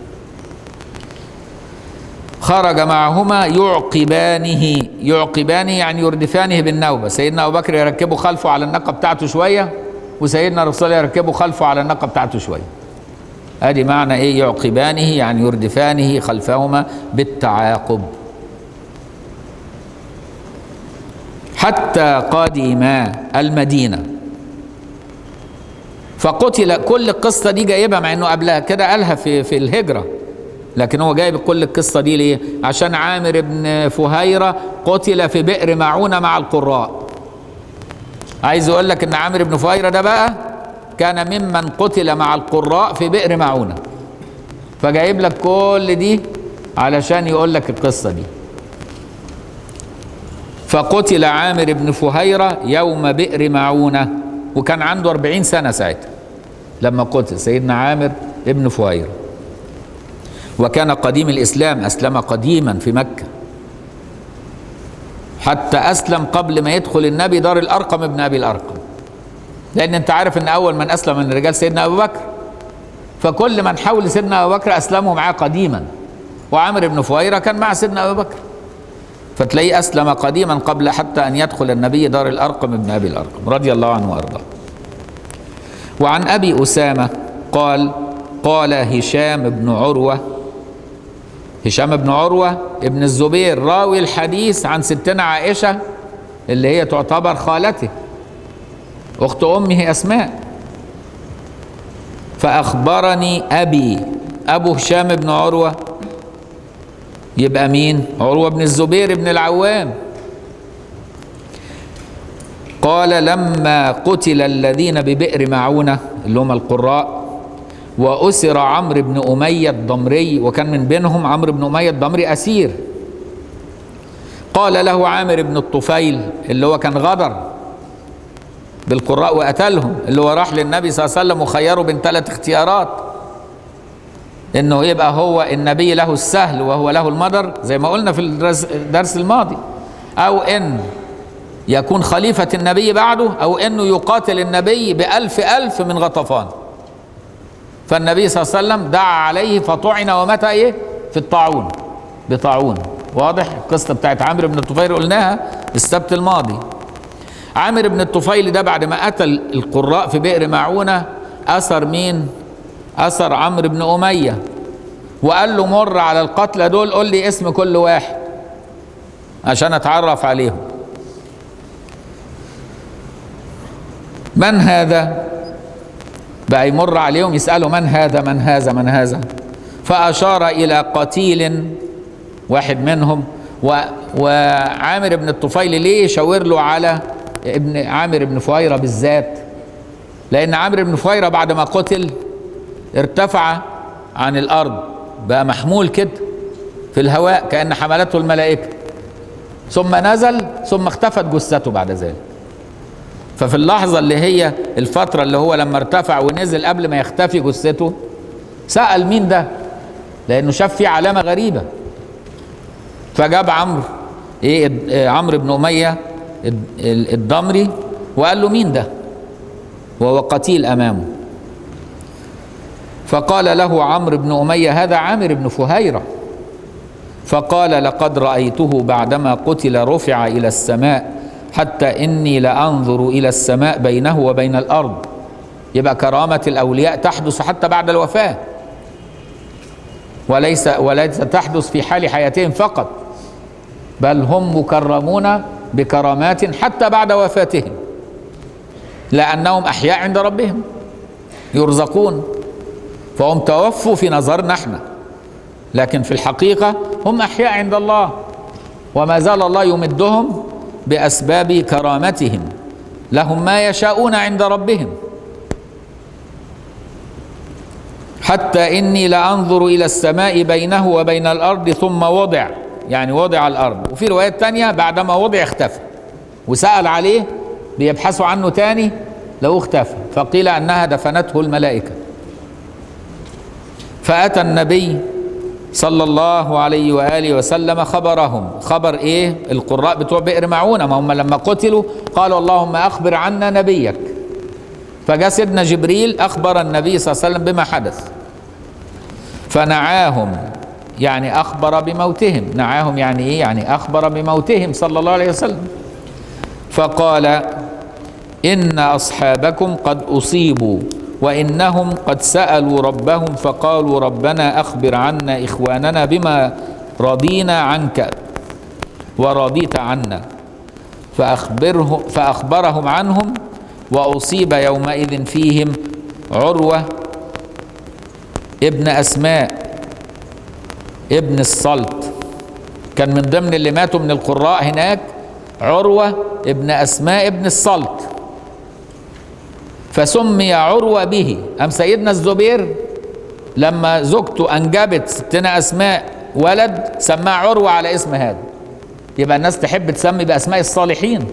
خرج معهما يعقبانه يعقبانه يعني يردفانه بالنوبة سيدنا أبو بكر يركبه خلفه على الناقة بتاعته شوية وسيدنا رسول الله يركبه خلفه على الناقة بتاعته شوية ادي معنى ايه يعقبانه يعني يردفانه خلفهما بالتعاقب حتى قدما المدينه فقتل كل القصه دي جايبها مع انه قبلها كده قالها في في الهجره لكن هو جايب كل القصه دي ليه؟ عشان عامر بن فهيره قتل في بئر معونه مع القراء عايز يقول لك ان عامر بن فهيره ده بقى كان ممن قتل مع القراء في بئر معونه فجايب لك كل دي علشان يقول لك القصه دي فقتل عامر بن فهيرة يوم بئر معونة وكان عنده أربعين سنة ساعتها لما قتل سيدنا عامر ابن فهيرة وكان قديم الإسلام أسلم قديما في مكة حتى أسلم قبل ما يدخل النبي دار الأرقم ابن أبي الأرقم لأن أنت عارف أن أول من أسلم من رجال سيدنا أبو بكر فكل من حول سيدنا أبو بكر أسلموا معاه قديما وعامر بن فهيرة كان مع سيدنا أبو بكر فتلاقيه أسلم قديما قبل حتى أن يدخل النبي دار الأرقم ابن أبي الأرقم رضي الله عنه وأرضاه وعن أبي أسامة قال قال هشام بن عروة هشام بن عروة ابن الزبير راوي الحديث عن ستنا عائشة اللي هي تعتبر خالته أخت أمه أسماء فأخبرني أبي أبو هشام بن عروة يبقى مين عروة بن الزبير بن العوام قال لما قتل الذين ببئر معونة اللي هم القراء وأسر عمرو بن أمية الضمري وكان من بينهم عمرو بن أمية الضمري أسير قال له عامر بن الطفيل اللي هو كان غدر بالقراء وقتلهم اللي هو راح للنبي صلى الله عليه وسلم وخيره بين ثلاث اختيارات انه يبقى هو النبي له السهل وهو له المدر زي ما قلنا في الدرس الماضي او ان يكون خليفة النبي بعده او انه يقاتل النبي بألف ألف من غطفان فالنبي صلى الله عليه وسلم دعا عليه فطعن ومات ايه في الطاعون بطاعون واضح القصة بتاعت عامر بن الطفيل قلناها السبت الماضي عامر بن الطفيل ده بعد ما قتل القراء في بئر معونة أثر مين أثر عمرو بن أمية وقال له مر على القتلى دول قول لي اسم كل واحد عشان أتعرف عليهم من هذا بقى يمر عليهم يسألوا من هذا من هذا من هذا فأشار إلى قتيل واحد منهم و وعامر بن الطفيل ليه يشاور له على ابن عامر بن فهيرة بالذات لأن عامر بن فهيرة بعد ما قتل ارتفع عن الارض بقى محمول كده في الهواء كان حملته الملائكه ثم نزل ثم اختفت جثته بعد ذلك ففي اللحظه اللي هي الفتره اللي هو لما ارتفع ونزل قبل ما يختفي جثته سال مين ده لانه شاف فيه علامه غريبه فجاب عمرو ايه عمرو بن اميه الضمري وقال له مين ده وهو قتيل امامه فقال له عمرو بن أمية هذا عامر بن فهيرة فقال لقد رأيته بعدما قتل رفع إلى السماء حتى إني لأنظر إلى السماء بينه وبين الأرض يبقى كرامة الأولياء تحدث حتى بعد الوفاة وليس وليس تحدث في حال حياتهم فقط بل هم مكرمون بكرامات حتى بعد وفاتهم لأنهم أحياء عند ربهم يرزقون فهم توفوا في نظرنا احنا لكن في الحقيقة هم أحياء عند الله وما زال الله يمدهم بأسباب كرامتهم لهم ما يشاءون عند ربهم حتى إني لأنظر إلى السماء بينه وبين الأرض ثم وضع يعني وضع الأرض وفي روايات تانية بعدما وضع اختفى وسأل عليه بيبحثوا عنه تاني لو اختفى فقيل أنها دفنته الملائكة فأتى النبي صلى الله عليه وآله وسلم خبرهم خبر إيه القراء بتوع بئر معونة ما هم لما قتلوا قالوا اللهم أخبر عنا نبيك فجاء سيدنا جبريل أخبر النبي صلى الله عليه وسلم بما حدث فنعاهم يعني أخبر بموتهم نعاهم يعني إيه يعني أخبر بموتهم صلى الله عليه وسلم فقال إن أصحابكم قد أصيبوا وإنهم قد سألوا ربهم فقالوا ربنا أخبر عنا إخواننا بما رضينا عنك ورضيت عنا فأخبره فأخبرهم عنهم وأصيب يومئذ فيهم عروة ابن أسماء ابن الصلت كان من ضمن اللي ماتوا من القراء هناك عروة ابن أسماء ابن الصلت فسمي عروة به أم سيدنا الزبير لما زوجته أنجبت ستنا أسماء ولد سماه عروة على اسم هذا يبقى الناس تحب تسمي بأسماء الصالحين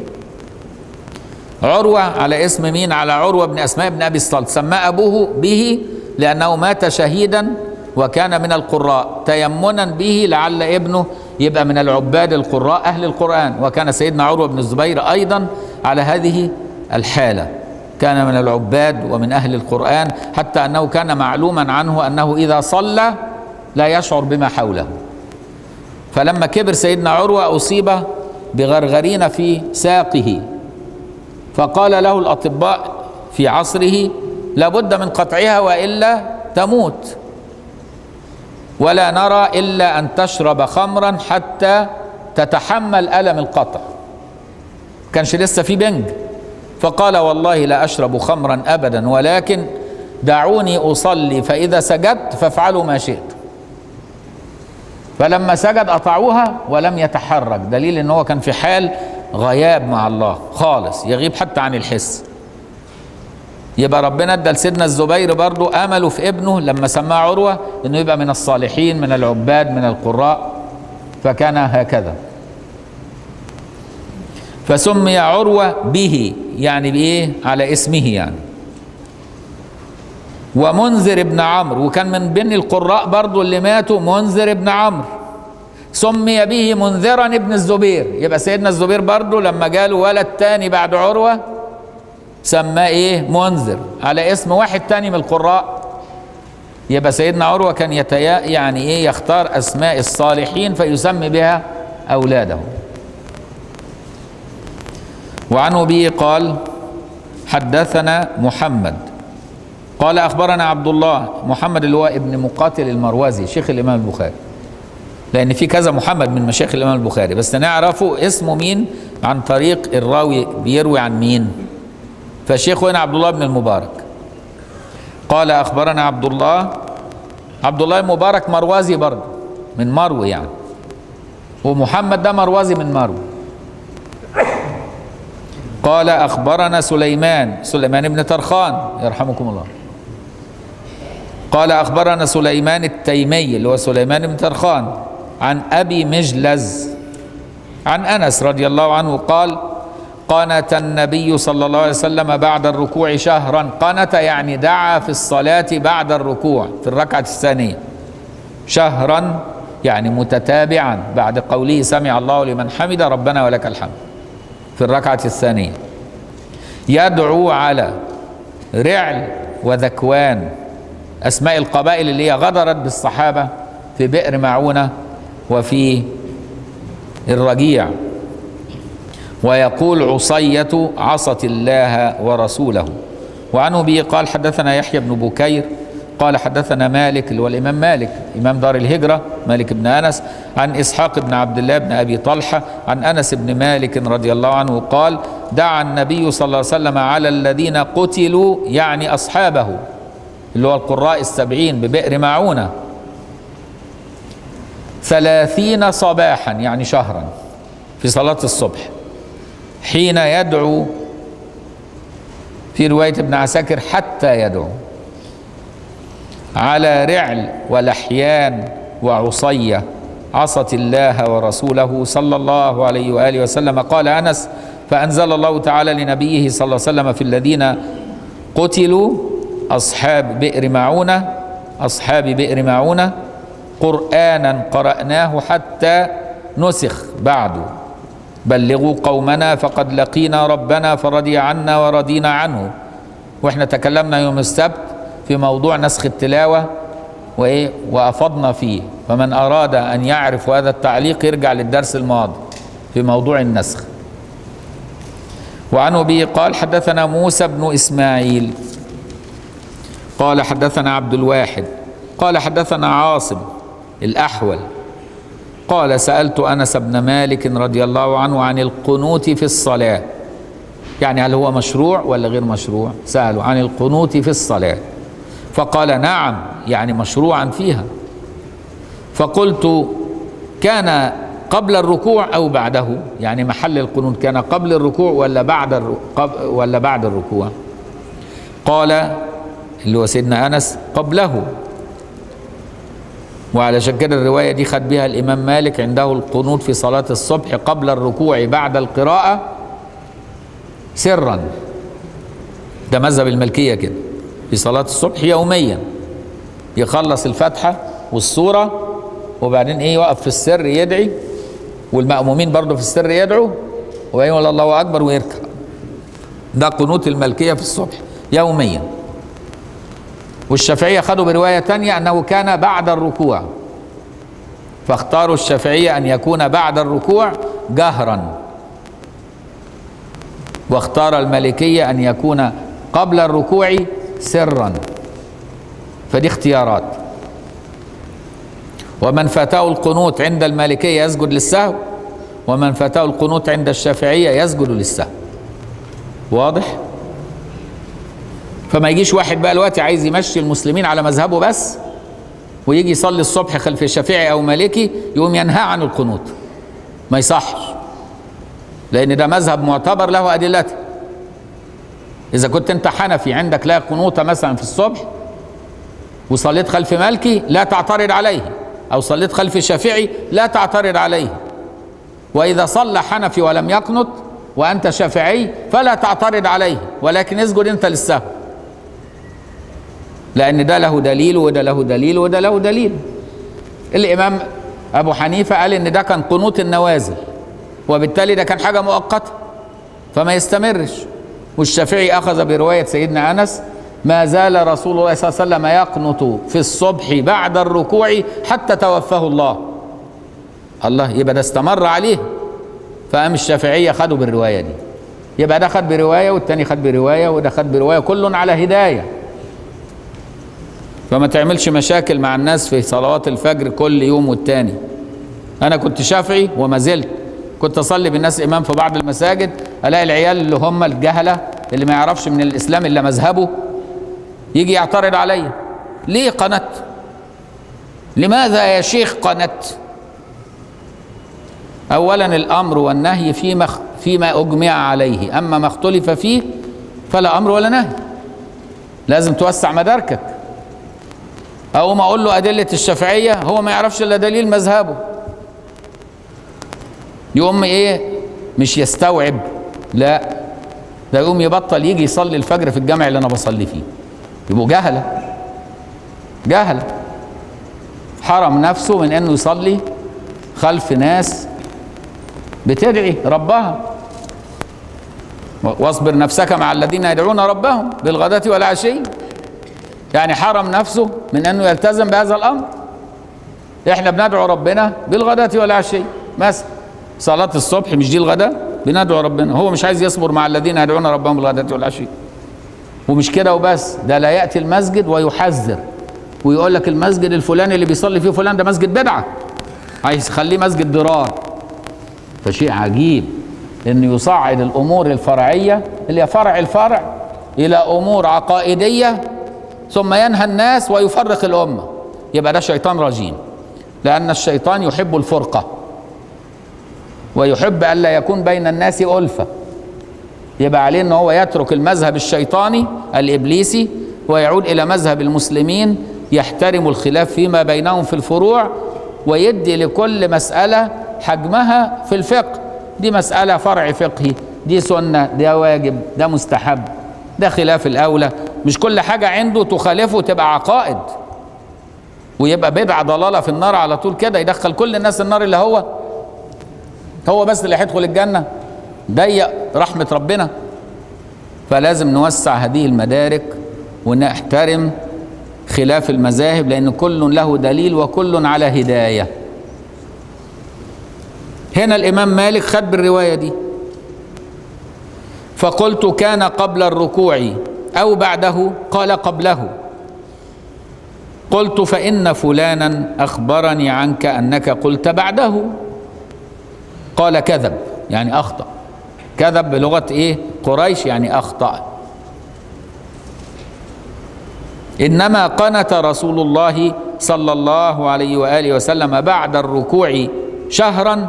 عروة على اسم مين على عروة بن أسماء بن أبي الصلت سماه أبوه به لأنه مات شهيدا وكان من القراء تيمنا به لعل ابنه يبقى من العباد القراء أهل القرآن وكان سيدنا عروة بن الزبير أيضا على هذه الحالة كان من العباد ومن أهل القرآن حتى أنه كان معلوما عنه أنه إذا صلى لا يشعر بما حوله فلما كبر سيدنا عروة أصيب بغرغرين في ساقه فقال له الأطباء في عصره لابد من قطعها وإلا تموت ولا نرى إلا أن تشرب خمرا حتى تتحمل ألم القطع كانش لسه في بنج فقال والله لا أشرب خمرا أبدا ولكن دعوني أصلي فإذا سجدت فافعلوا ما شئت فلما سجد قطعوها ولم يتحرك دليل ان هو كان في حال غياب مع الله خالص يغيب حتى عن الحس يبقى ربنا ادى لسيدنا الزبير برضو امله في ابنه لما سماه عروه انه يبقى من الصالحين من العباد من القراء فكان هكذا فسمي عروه به يعني بايه على اسمه يعني ومنذر ابن عمرو وكان من بين القراء برضو اللي ماتوا منذر ابن عمرو سمي به منذرا ابن الزبير يبقى سيدنا الزبير برضو لما جاله ولد تاني بعد عروة سماه ايه منذر على اسم واحد تاني من القراء يبقى سيدنا عروة كان يتيا يعني ايه يختار اسماء الصالحين فيسمي بها اولاده وعنه به قال حدثنا محمد قال اخبرنا عبد الله محمد اللي هو ابن مقاتل المروزي شيخ الامام البخاري لان في كذا محمد من مشايخ الامام البخاري بس نعرفه اسمه مين عن طريق الراوي بيروي عن مين فالشيخ هنا عبد الله بن المبارك قال اخبرنا عبد الله عبد الله المبارك مروزي برضه من مرو يعني ومحمد ده مروزي من مرو قال اخبرنا سليمان سليمان بن ترخان يرحمكم الله قال اخبرنا سليمان التيمي اللي هو سليمان بن ترخان عن ابي مجلز عن انس رضي الله عنه قال قنت النبي صلى الله عليه وسلم بعد الركوع شهرا قنت يعني دعا في الصلاه بعد الركوع في الركعه الثانيه شهرا يعني متتابعا بعد قوله سمع الله لمن حمد ربنا ولك الحمد في الركعه الثانيه يدعو على رعل وذكوان اسماء القبائل اللي هي غدرت بالصحابه في بئر معونه وفي الرجيع ويقول عصية عصت الله ورسوله وعنه به قال حدثنا يحيى بن بكير قال حدثنا مالك اللي هو الإمام مالك إمام دار الهجرة مالك بن أنس عن إسحاق بن عبد الله بن أبي طلحة عن أنس بن مالك رضي الله عنه قال دعا النبي صلى الله عليه وسلم على الذين قتلوا يعني أصحابه اللي هو القراء السبعين ببئر معونة ثلاثين صباحا يعني شهرا في صلاة الصبح حين يدعو في رواية ابن عساكر حتى يدعو على رعل ولحيان وعصية عصت الله ورسوله صلى الله عليه وآله وسلم قال أنس فأنزل الله تعالى لنبيه صلى الله عليه وسلم في الذين قتلوا أصحاب بئر معونة أصحاب بئر معونة قرآنا قرأناه حتى نسخ بعد بلغوا قومنا فقد لقينا ربنا فرضي عنا ورضينا عنه واحنا تكلمنا يوم السبت في موضوع نسخ التلاوة وإيه وأفضنا فيه فمن أراد أن يعرف هذا التعليق يرجع للدرس الماضي في موضوع النسخ وعن أبي قال حدثنا موسى بن إسماعيل قال حدثنا عبد الواحد قال حدثنا عاصم الأحول قال سألت أنس بن مالك رضي الله عنه عن القنوت في الصلاة يعني هل هو مشروع ولا غير مشروع سألوا عن القنوت في الصلاة فقال نعم يعني مشروعا فيها فقلت كان قبل الركوع أو بعده يعني محل القنوت كان قبل الركوع ولا بعد الركوع ولا بعد الركوع قال اللي هو سيدنا أنس قبله وعلشان كده الرواية دي خد بها الإمام مالك عنده القنوت في صلاة الصبح قبل الركوع بعد القراءة سرا ده مذهب الملكية كده في صلاة الصبح يوميا يخلص الفاتحة والسورة وبعدين ايه يقف في السر يدعي والمأمومين برضه في السر يدعوا ويقول الله أكبر ويركع ده قنوت الملكية في الصبح يوميا والشافعية خدوا برواية تانية أنه كان بعد الركوع فاختاروا الشافعية أن يكون بعد الركوع جهرا واختار المالكية أن يكون قبل الركوع سرا فدي اختيارات ومن فاته القنوت عند المالكية يسجد للسهو ومن فاته القنوت عند الشافعية يسجد للسهو واضح؟ فما يجيش واحد بقى دلوقتي عايز يمشي المسلمين على مذهبه بس ويجي يصلي الصبح خلف الشافعي او مالكي يقوم ينهى عن القنوت ما يصحش لان ده مذهب معتبر له ادلته اذا كنت انت حنفي عندك لا قنوت مثلا في الصبح وصليت خلف مالكي لا تعترض عليه او صليت خلف الشافعي لا تعترض عليه واذا صلى حنفي ولم يقنط وانت شافعي فلا تعترض عليه ولكن اسجد انت للسهو لأن ده له دليل وده له دليل وده له دليل الإمام أبو حنيفة قال إن ده كان قنوت النوازل وبالتالي ده كان حاجة مؤقتة فما يستمرش والشافعي أخذ برواية سيدنا أنس ما زال رسول الله صلى الله عليه وسلم يقنط في الصبح بعد الركوع حتى توفاه الله الله يبقى ده استمر عليه فقام الشافعية خدوا بالرواية دي يبقى ده خد برواية والتاني خد برواية وده خد برواية كل على هداية فما تعملش مشاكل مع الناس في صلوات الفجر كل يوم والتاني انا كنت شافعي وما زلت كنت اصلي بالناس امام في بعض المساجد الاقي العيال اللي هم الجهله اللي ما يعرفش من الاسلام الا مذهبه يجي يعترض عليا ليه قنت لماذا يا شيخ قنت اولا الامر والنهي فيما فيما اجمع عليه اما ما اختلف فيه فلا امر ولا نهي لازم توسع مداركك او ما اقول له ادله الشافعيه هو ما يعرفش الا دليل مذهبه يقوم ايه مش يستوعب لا ده يقوم يبطل يجي يصلي الفجر في الجامع اللي انا بصلي فيه يبقوا جهله جهله حرم نفسه من انه يصلي خلف ناس بتدعي ربها واصبر نفسك مع الذين يدعون ربهم بالغداة والعشي يعني حرم نفسه من انه يلتزم بهذا الامر احنا بندعو ربنا بالغداة والعشي مثلا صلاة الصبح مش دي الغداء بندعو ربنا هو مش عايز يصبر مع الذين يدعون ربهم بالغداة والعشي ومش كده وبس ده لا يأتي المسجد ويحذر ويقول لك المسجد الفلاني اللي بيصلي فيه فلان ده مسجد بدعة عايز يخليه مسجد ضرار فشيء عجيب انه يصعد الامور الفرعية اللي هي فرع الفرع الى امور عقائدية ثم ينهى الناس ويفرق الامة يبقى ده شيطان رجيم لان الشيطان يحب الفرقة ويحب الا يكون بين الناس ألفة يبقى عليه ان هو يترك المذهب الشيطاني الابليسي ويعود الى مذهب المسلمين يحترموا الخلاف فيما بينهم في الفروع ويدي لكل مسألة حجمها في الفقه دي مسألة فرع فقهي دي سنة ده واجب ده مستحب ده خلاف الأولى مش كل حاجة عنده تخالفه تبقى عقائد ويبقى بدعة ضلالة في النار على طول كده يدخل كل الناس النار اللي هو هو بس اللي هيدخل الجنة ضيق رحمة ربنا فلازم نوسع هذه المدارك ونحترم خلاف المذاهب لأن كل له دليل وكل على هداية هنا الإمام مالك خد بالرواية دي فقلت كان قبل الركوع أو بعده قال قبله قلت فإن فلانا أخبرني عنك أنك قلت بعده قال كذب يعني أخطأ كذب بلغة إيه قريش يعني أخطأ إنما قنت رسول الله صلى الله عليه وآله وسلم بعد الركوع شهرا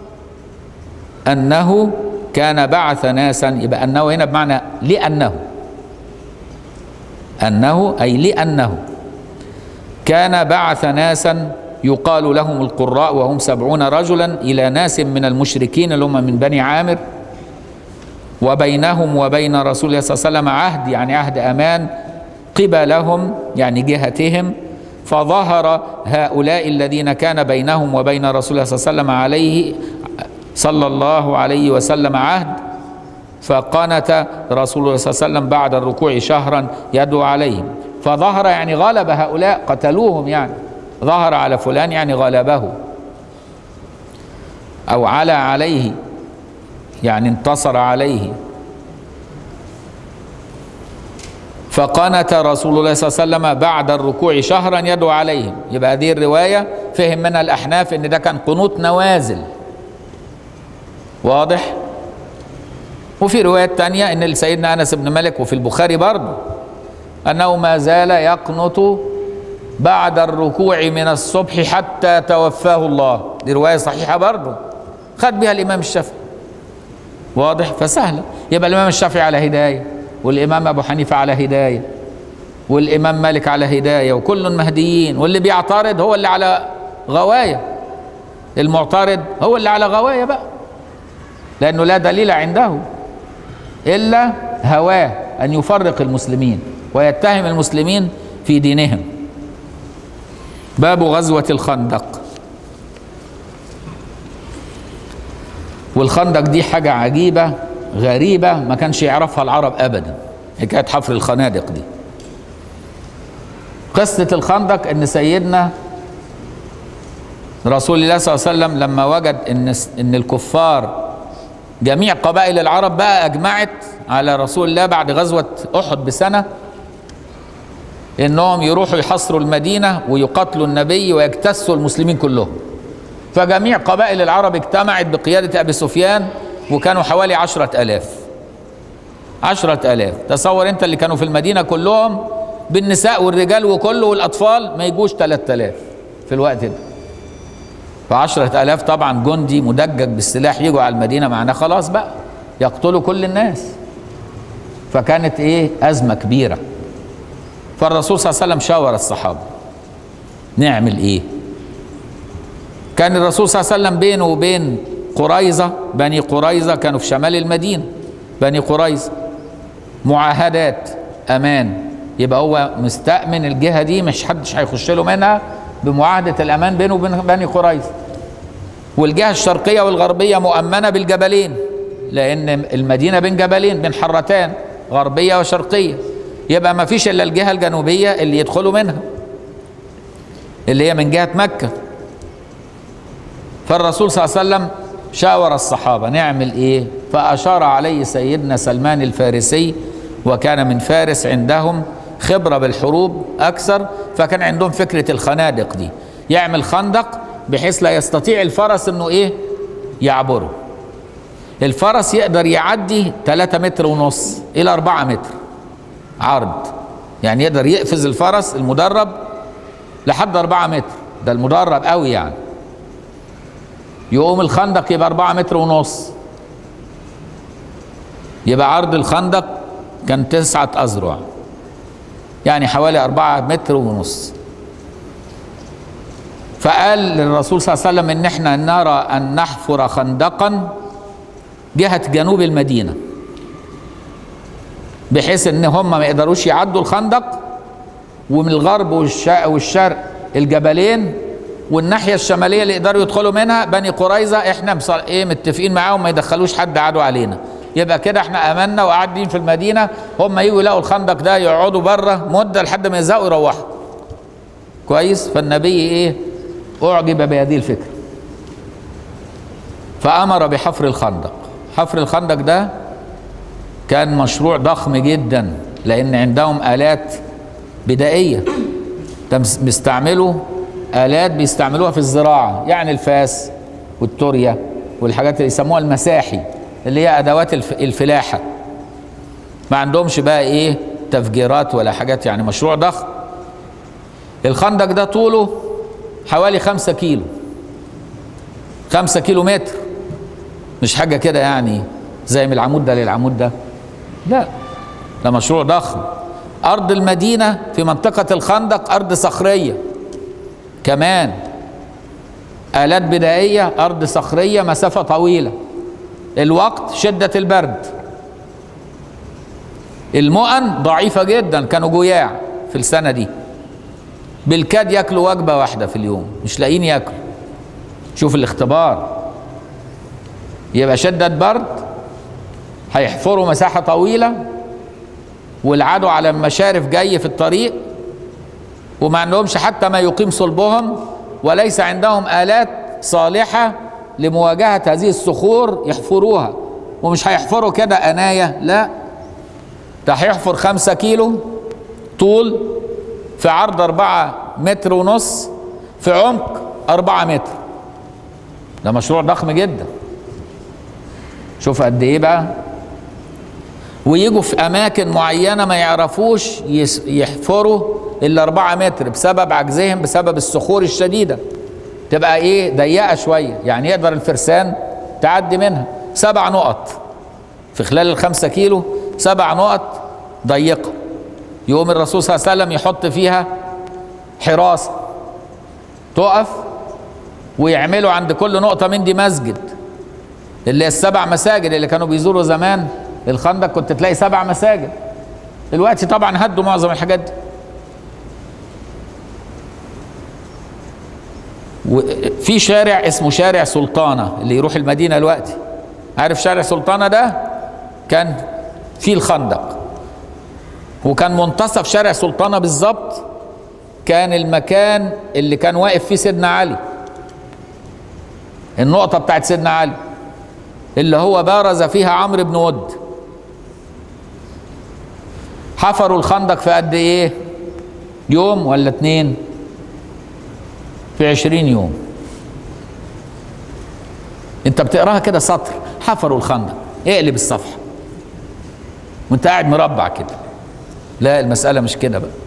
أنه كان بعث ناسا يبقى أنه هنا بمعنى لأنه أنه أي لأنه كان بعث ناسا يقال لهم القراء وهم سبعون رجلا إلى ناس من المشركين اللي هم من بني عامر وبينهم وبين رسول الله صلى الله عليه وسلم عهد يعني عهد أمان قبلهم يعني جهتهم فظهر هؤلاء الذين كان بينهم وبين رسول الله صلى الله عليه وسلم عليه صلى الله عليه وسلم عهد فقنت رسول الله صلى الله عليه وسلم بعد الركوع شهرا يدعو عليهم فظهر يعني غلب هؤلاء قتلوهم يعني ظهر على فلان يعني غلبه او على عليه يعني انتصر عليه فقنت رسول الله صلى الله عليه وسلم بعد الركوع شهرا يدعو عليهم يبقى هذه الروايه فهم منها الاحناف ان ده كان قنوت نوازل واضح وفي روايات تانية ان سيدنا انس بن مالك وفي البخاري برضه انه ما زال يقنط بعد الركوع من الصبح حتى توفاه الله دي روايه صحيحه برضه خد بها الامام الشافعي واضح فسهله يبقى الامام الشافعي على هدايه والامام ابو حنيفه على هدايه والامام مالك على هدايه وكل مهديين واللي بيعترض هو اللي على غوايه المعترض هو اللي على غوايه بقى لانه لا دليل عنده الا هواه ان يفرق المسلمين ويتهم المسلمين في دينهم باب غزوه الخندق والخندق دي حاجه عجيبه غريبه ما كانش يعرفها العرب ابدا حكايه حفر الخنادق دي قصه الخندق ان سيدنا رسول الله صلى الله عليه وسلم لما وجد ان ان الكفار جميع قبائل العرب بقى اجمعت على رسول الله بعد غزوه احد بسنه انهم يروحوا يحصروا المدينه ويقاتلوا النبي ويجتثوا المسلمين كلهم فجميع قبائل العرب اجتمعت بقياده ابي سفيان وكانوا حوالي عشرة ألاف عشرة ألاف تصور أنت اللي كانوا في المدينة كلهم بالنساء والرجال وكله والأطفال ما يجوش ثلاثة آلاف في الوقت ده فعشرة ألاف طبعا جندي مدجج بالسلاح يجوا على المدينة معنا خلاص بقى يقتلوا كل الناس فكانت ايه أزمة كبيرة فالرسول صلى الله عليه وسلم شاور الصحابة نعمل ايه كان الرسول صلى الله عليه وسلم بينه وبين قريظة بني قريظة كانوا في شمال المدينة بني قريظة معاهدات أمان يبقى هو مستأمن الجهة دي مش حدش هيخش له منها بمعاهدة الأمان بينه وبين بني قريظة والجهة الشرقية والغربية مؤمنة بالجبلين لأن المدينة بين جبلين بين حرتان غربية وشرقية يبقى ما فيش إلا الجهة الجنوبية اللي يدخلوا منها اللي هي من جهة مكة فالرسول صلى الله عليه وسلم شاور الصحابة نعمل ايه فأشار عليه سيدنا سلمان الفارسي وكان من فارس عندهم خبرة بالحروب أكثر فكان عندهم فكرة الخنادق دي يعمل خندق بحيث لا يستطيع الفرس انه ايه يعبره الفرس يقدر يعدي 3 متر ونص الى 4 متر عرض يعني يقدر يقفز الفرس المدرب لحد 4 متر ده المدرب قوي يعني يقوم الخندق يبقى أربعة متر ونص يبقى عرض الخندق كان تسعة أذرع يعني حوالي أربعة متر ونص فقال للرسول صلى الله عليه وسلم ان احنا نرى ان نحفر خندقا جهة جنوب المدينة بحيث ان هم ما يقدروش يعدوا الخندق ومن الغرب والشرق, والشرق الجبلين والناحية الشمالية اللي يقدروا يدخلوا منها بني قريظة احنا مص- ايه متفقين معاهم ما يدخلوش حد عدو علينا يبقى كده احنا امنا وقاعدين في المدينة هم يجوا يلاقوا الخندق ده يقعدوا بره مدة لحد ما يزهقوا يروحوا كويس فالنبي ايه اعجب بهذه الفكرة فامر بحفر الخندق حفر الخندق ده كان مشروع ضخم جدا لان عندهم الات بدائيه ده مس- بيستعملوا الات بيستعملوها في الزراعه يعني الفاس والتوريا والحاجات اللي يسموها المساحي اللي هي ادوات الف- الفلاحه ما عندهمش بقى ايه تفجيرات ولا حاجات يعني مشروع ضخم الخندق ده طوله حوالي خمسة كيلو خمسة كيلو متر مش حاجة كده يعني زي من العمود ده للعمود ده لا ده مشروع ضخم أرض المدينة في منطقة الخندق أرض صخرية كمان آلات بدائية أرض صخرية مسافة طويلة الوقت شدة البرد المؤن ضعيفة جدا كانوا جياع في السنة دي بالكاد ياكلوا وجبة واحدة في اليوم مش لاقيين ياكلوا شوف الاختبار يبقى شدة برد هيحفروا مساحة طويلة والعدو على المشارف جاي في الطريق وما عندهمش حتى ما يقيم صلبهم وليس عندهم آلات صالحة لمواجهة هذه الصخور يحفروها ومش هيحفروا كده أناية لا ده هيحفر خمسة كيلو طول في عرض أربعة متر ونص في عمق أربعة متر ده مشروع ضخم جدا شوف قد ايه بقى ويجوا في اماكن معينه ما يعرفوش يس- يحفروا الا أربعة متر بسبب عجزهم بسبب الصخور الشديده تبقى ايه ضيقه شويه يعني يقدر الفرسان تعدي منها سبع نقط في خلال الخمسة كيلو سبع نقط ضيقه يقوم الرسول صلى الله عليه وسلم يحط فيها حراسه تقف ويعملوا عند كل نقطه من دي مسجد اللي هي السبع مساجد اللي كانوا بيزوروا زمان الخندق كنت تلاقي سبع مساجد دلوقتي طبعا هدوا معظم الحاجات دي وفي شارع اسمه شارع سلطانة اللي يروح المدينة دلوقتي عارف شارع سلطانة ده كان فيه الخندق وكان منتصف شارع سلطانة بالظبط كان المكان اللي كان واقف فيه سيدنا علي النقطة بتاعت سيدنا علي اللي هو بارز فيها عمرو بن ود حفروا الخندق في قد ايه يوم ولا اتنين في عشرين يوم انت بتقراها كده سطر حفروا الخندق اقلب الصفحة وانت قاعد مربع كده لا المسألة مش كده بقى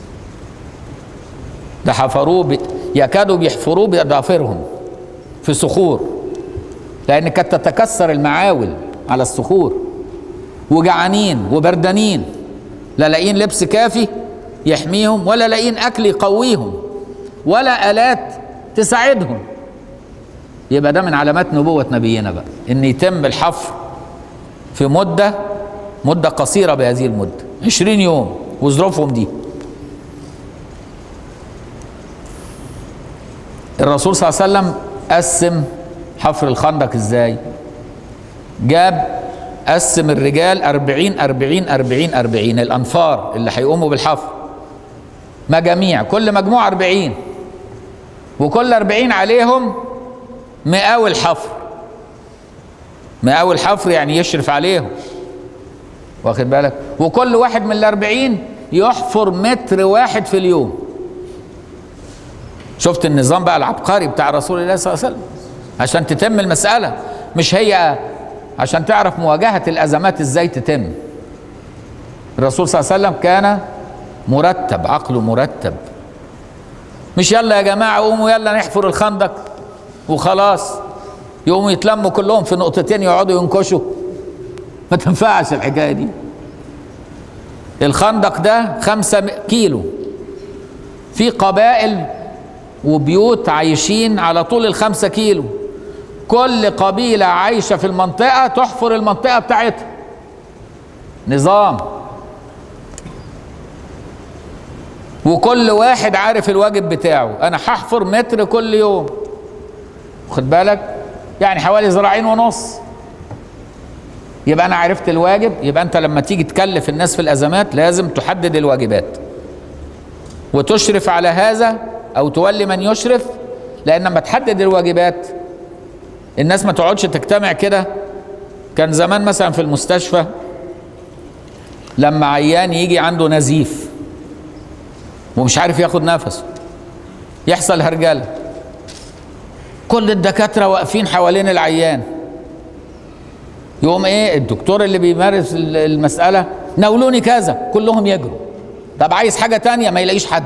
ده حفروه ب... يكادوا بيحفروه بأظافرهم في صخور لأن كانت تتكسر المعاول على الصخور وجعانين وبردانين لا لاقيين لبس كافي يحميهم ولا لاقيين أكل يقويهم ولا آلات تساعدهم يبقى ده من علامات نبوة نبينا بقى إن يتم الحفر في مدة مدة قصيرة بهذه المدة عشرين يوم وظروفهم دي الرسول صلى الله عليه وسلم قسم حفر الخندق ازاي جاب قسم الرجال أربعين أربعين أربعين أربعين الأنفار اللي هيقوموا بالحفر مجاميع كل مجموعة أربعين وكل أربعين عليهم مقاول حفر مقاول حفر يعني يشرف عليهم واخد بالك وكل واحد من الأربعين يحفر متر واحد في اليوم شفت النظام بقى العبقري بتاع رسول الله صلى الله عليه وسلم عشان تتم المسألة مش هي عشان تعرف مواجهة الأزمات ازاي تتم الرسول صلى الله عليه وسلم كان مرتب عقله مرتب مش يلا يا جماعة قوموا يلا نحفر الخندق وخلاص يقوموا يتلموا كلهم في نقطتين يقعدوا ينكشوا ما تنفعش الحكايةدي الخندق ده خمسة كيلو في قبائل وبيوت عايشين على طول الخمسة كيلو كل قبيلة عايشة في المنطقة تحفر المنطقة بتاعتها نظام وكل واحد عارف الواجب بتاعه انا هحفر متر كل يوم خد بالك يعني حوالي ذراعين ونص يبقى انا عرفت الواجب يبقى انت لما تيجي تكلف الناس في الازمات لازم تحدد الواجبات وتشرف على هذا او تولي من يشرف لان لما تحدد الواجبات الناس ما تقعدش تجتمع كده كان زمان مثلا في المستشفى لما عيان يجي عنده نزيف ومش عارف ياخد نفسه يحصل هرجله كل الدكاتره واقفين حوالين العيان يقوم ايه الدكتور اللي بيمارس المساله ناولوني كذا كلهم يجروا طب عايز حاجه تانية ما يلاقيش حد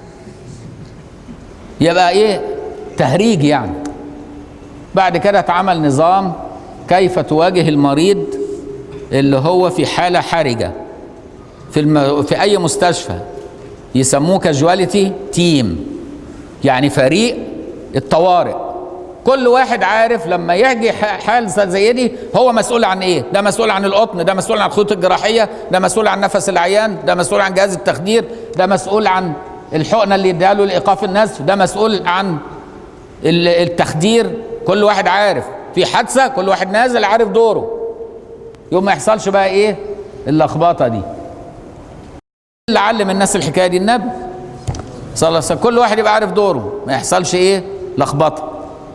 يبقى ايه تهريج يعني بعد كده اتعمل نظام كيف تواجه المريض اللي هو في حاله حرجه في الم... في اي مستشفى يسموه كاجواليتي تيم يعني فريق الطوارئ كل واحد عارف لما يجي حال زي دي هو مسؤول عن ايه ده مسؤول عن القطن ده مسؤول عن الخيوط الجراحيه ده مسؤول عن نفس العيان ده مسؤول عن جهاز التخدير ده مسؤول عن الحقنه اللي اداها له لايقاف النزف ده مسؤول عن التخدير كل واحد عارف في حادثه كل واحد نازل عارف دوره يوم ما يحصلش بقى ايه اللخبطه دي اللي علم الناس الحكايه دي النبي صلى الله عليه وسلم كل واحد يبقى عارف دوره ما يحصلش ايه لخبطه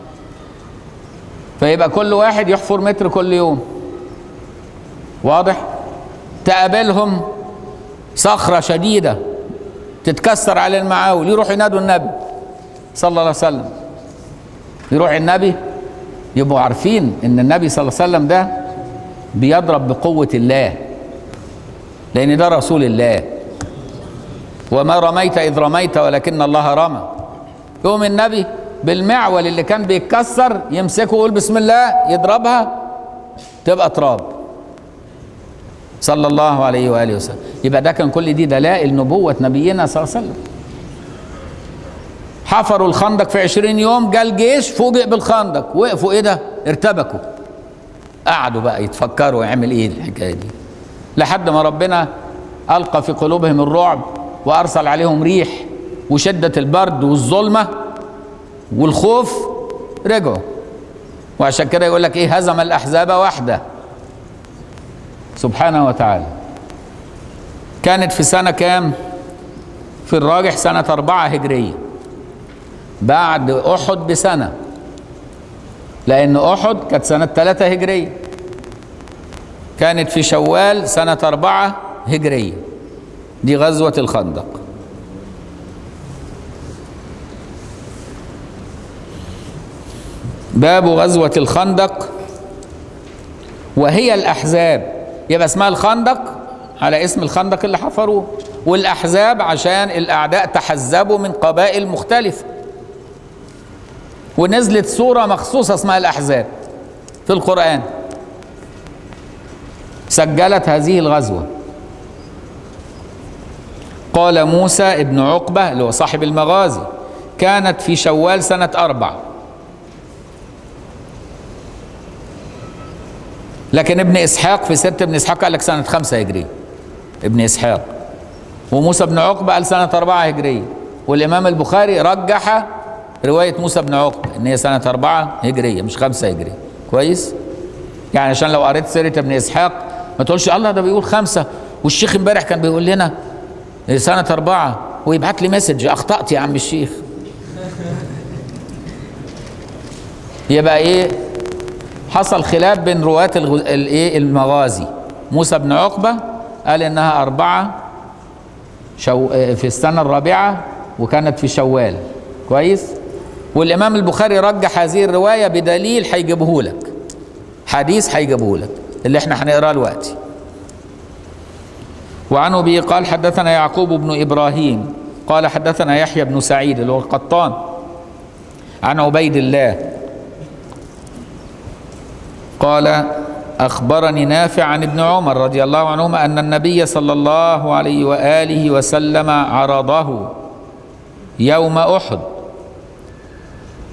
فيبقى كل واحد يحفر متر كل يوم واضح تقابلهم صخره شديده تتكسر على المعاول يروح ينادوا النبي صلى الله عليه وسلم يروح النبي يبقوا عارفين ان النبي صلى الله عليه وسلم ده بيضرب بقوه الله لان ده رسول الله وما رميت اذ رميت ولكن الله رمى يقوم النبي بالمعول اللي كان بيتكسر يمسكه ويقول بسم الله يضربها تبقى تراب صلى الله عليه واله وسلم يبقى ده كان كل دي دلائل نبوه نبينا صلى الله عليه وسلم حفروا الخندق في عشرين يوم جال جيش فوجئ بالخندق وقفوا ايه ده ارتبكوا قعدوا بقى يتفكروا يعمل ايه الحكايه دي لحد ما ربنا القى في قلوبهم الرعب وارسل عليهم ريح وشده البرد والظلمه والخوف رجعوا وعشان كده يقول لك ايه هزم الاحزاب وحده سبحانه وتعالى كانت في سنه كام في الراجح سنه أربعة هجريه بعد احد بسنه لان احد كانت سنه ثلاثة هجريه كانت في شوال سنه أربعة هجريه دي غزوه الخندق باب غزوة الخندق وهي الأحزاب يبقى اسمها الخندق على اسم الخندق اللي حفروه والأحزاب عشان الأعداء تحزبوا من قبائل مختلفة ونزلت سورة مخصوصة اسمها الأحزاب في القرآن سجلت هذه الغزوة قال موسى ابن عقبة اللي هو صاحب المغازي كانت في شوال سنة أربع لكن ابن اسحاق في سيره ابن اسحاق قال لك سنه خمسة هجريه ابن اسحاق وموسى بن عقبه قال سنه أربعة هجريه والامام البخاري رجح روايه موسى بن عقبه ان هي سنه أربعة هجريه مش خمسة هجريه كويس يعني عشان لو قريت سيره ابن اسحاق ما تقولش الله ده بيقول خمسة والشيخ امبارح كان بيقول لنا سنه أربعة ويبعت لي مسج اخطات يا عم الشيخ يبقى ايه حصل خلاف بين رواة الايه المغازي موسى بن عقبة قال انها أربعة شو في السنة الرابعة وكانت في شوال كويس والإمام البخاري رجح هذه الرواية بدليل هيجيبه لك حديث هيجيبه لك اللي احنا هنقراه دلوقتي وعنه به قال حدثنا يعقوب بن إبراهيم قال حدثنا يحيى بن سعيد اللي هو القطان عن عبيد الله قال اخبرني نافع عن ابن عمر رضي الله عنهما ان النبي صلى الله عليه واله وسلم عرضه يوم احد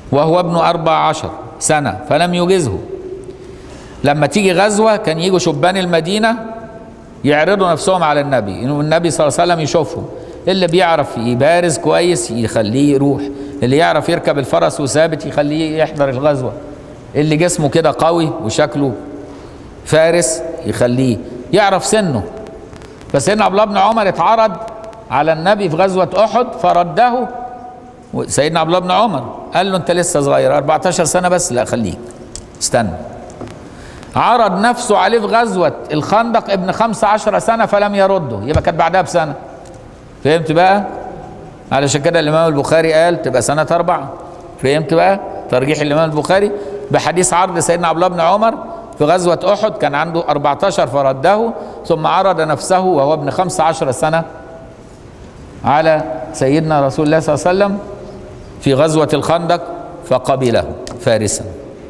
وهو ابن أربع عشر سنة فلم يجزه لما تيجي غزوة كان يجوا شبان المدينة يعرضوا نفسهم على النبي إنه النبي صلى الله عليه وسلم يشوفهم اللي بيعرف يبارز كويس يخليه يروح اللي يعرف يركب الفرس وثابت يخليه يحضر الغزوة اللي جسمه كده قوي وشكله فارس يخليه يعرف سنه فسيدنا عبد الله بن عمر اتعرض على النبي في غزوة أحد فرده سيدنا عبد الله بن عمر قال له أنت لسه صغير 14 سنة بس لا خليك استنى عرض نفسه عليه في غزوة الخندق ابن 15 سنة فلم يرده يبقى كانت بعدها بسنة فهمت بقى؟ علشان كده الإمام البخاري قال تبقى سنة أربعة فهمت بقى؟ ترجيح الإمام البخاري بحديث عرض سيدنا عبد الله بن عمر في غزوة أحد كان عنده 14 فرده ثم عرض نفسه وهو ابن 15 سنة على سيدنا رسول الله صلى الله عليه وسلم في غزوة الخندق فقبله فارسا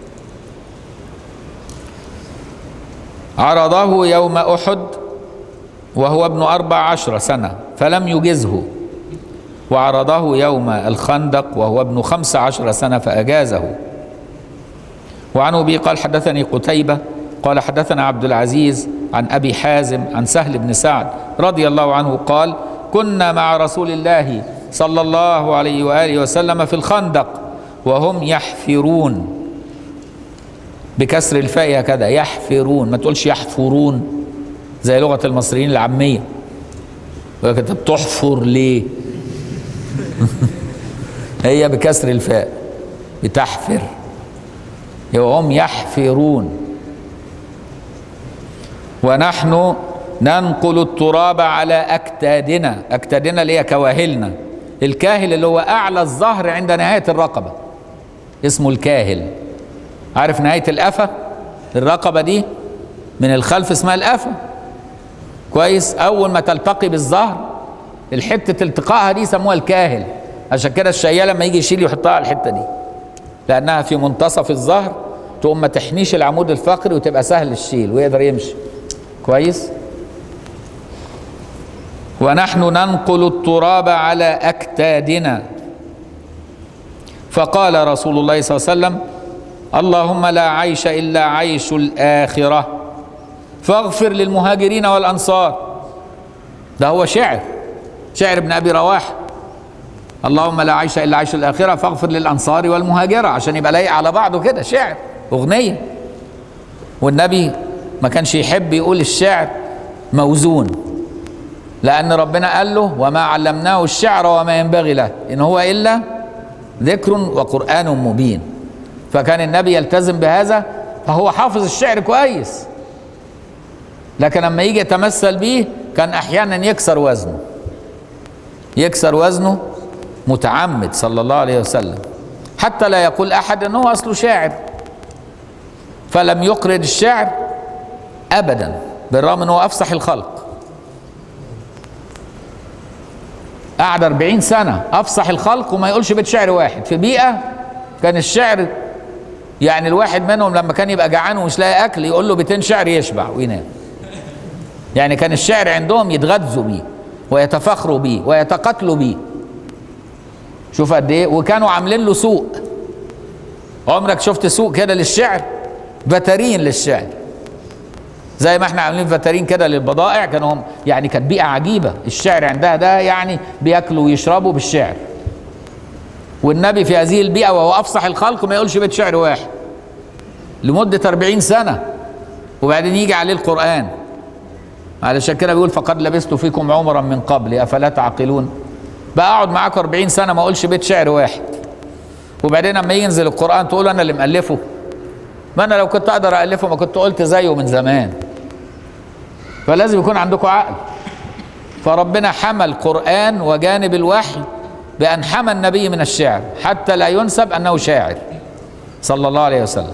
عرضه يوم أحد وهو ابن أربع عشر سنة فلم يجزه وعرضه يوم الخندق وهو ابن خمس عشر سنة فأجازه وعن أبي قال حدثني قتيبة قال حدثنا عبد العزيز عن أبي حازم عن سهل بن سعد رضي الله عنه قال كنا مع رسول الله صلى الله عليه وآله وسلم في الخندق وهم يحفرون بكسر الفاء هكذا يحفرون ما تقولش يحفرون زي لغة المصريين العامية انت بتحفر ليه هي بكسر الفاء بتحفر وهم يحفرون ونحن ننقل التراب على أكتادنا أكتادنا اللي هي كواهلنا الكاهل اللي هو أعلى الظهر عند نهاية الرقبة اسمه الكاهل عارف نهاية القفا الرقبة دي من الخلف اسمها القفا كويس أول ما تلتقي بالظهر الحتة التقائها دي يسموها الكاهل عشان كده الشيال لما يجي يشيل يحطها على الحتة دي لأنها في منتصف الظهر تقوم ما تحنيش العمود الفقري وتبقى سهل الشيل ويقدر يمشي كويس ونحن ننقل التراب على أكتادنا فقال رسول الله صلى الله عليه وسلم اللهم لا عيش إلا عيش الآخرة فاغفر للمهاجرين والأنصار ده هو شعر شعر ابن أبي رواحة اللهم لا عيش إلا عيش الآخرة فاغفر للأنصار والمهاجرة عشان يبقى لايق على بعضه كده شعر أغنية والنبي ما كانش يحب يقول الشعر موزون لأن ربنا قال له وما علمناه الشعر وما ينبغي له إن هو إلا ذكر وقرآن مبين فكان النبي يلتزم بهذا فهو حافظ الشعر كويس لكن لما يجي يتمثل به كان أحيانا يكسر وزنه يكسر وزنه متعمد صلى الله عليه وسلم حتى لا يقول أحد أنه أصله شاعر فلم يقرد الشعر أبدا بالرغم أنه أفصح الخلق قعد 40 سنة أفصح الخلق وما يقولش بيت شعر واحد في بيئة كان الشعر يعني الواحد منهم لما كان يبقى جعان ومش لاقي أكل يقول له بيتين شعر يشبع وينام يعني كان الشعر عندهم يتغذوا بيه ويتفخروا بيه ويتقاتلوا بيه شوف قد ايه وكانوا عاملين له سوق عمرك شفت سوق كده للشعر فترين للشعر زي ما احنا عاملين فترين كده للبضائع كانوا هم يعني كانت بيئه عجيبه الشعر عندها ده يعني بياكلوا ويشربوا بالشعر والنبي في هذه البيئه وهو افصح الخلق ما يقولش بيت شعر واحد لمده 40 سنه وبعدين يجي عليه القران علشان كده بيقول فقد لبثت فيكم عمرا من قبل افلا تعقلون بقى اقعد معاكم 40 سنه ما اقولش بيت شعر واحد وبعدين لما ينزل القران تقول انا اللي مالفه ما انا لو كنت اقدر الفه ما كنت قلت زيه من زمان فلازم يكون عندكم عقل فربنا حمى القران وجانب الوحي بان حمى النبي من الشعر حتى لا ينسب انه شاعر صلى الله عليه وسلم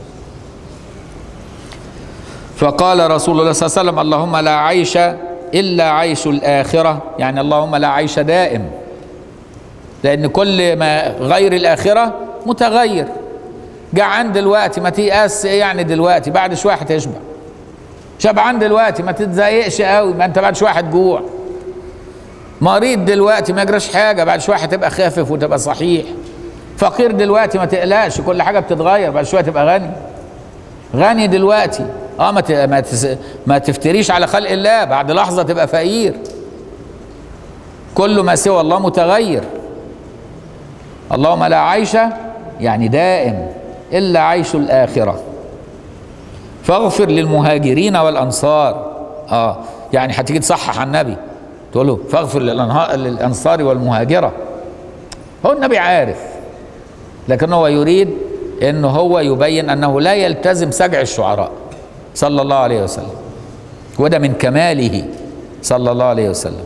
فقال رسول الله صلى الله عليه وسلم اللهم لا عيش الا عيش الاخره يعني اللهم لا عيش دائم لان كل ما غير الاخره متغير جعان دلوقتي ما تيأس ايه يعني دلوقتي بعد شويه هتشبع شبعان دلوقتي ما تتضايقش قوي ما انت بعد شويه هتجوع مريض دلوقتي ما يجراش حاجه بعد شويه هتبقى خافف وتبقى صحيح فقير دلوقتي ما تقلقش كل حاجه بتتغير بعد شويه تبقى غني غني دلوقتي اه ما ت- ما تس- ما تفتريش على خلق الله بعد لحظه تبقى فقير كل ما سوى الله متغير اللهم لا عيش يعني دائم الا عيش الاخره فاغفر للمهاجرين والانصار اه يعني هتيجي تصحح عن النبي تقول له فاغفر للأنها- للانصار والمهاجره هو النبي عارف لكن هو يريد ان هو يبين انه لا يلتزم سجع الشعراء صلى الله عليه وسلم وده من كماله صلى الله عليه وسلم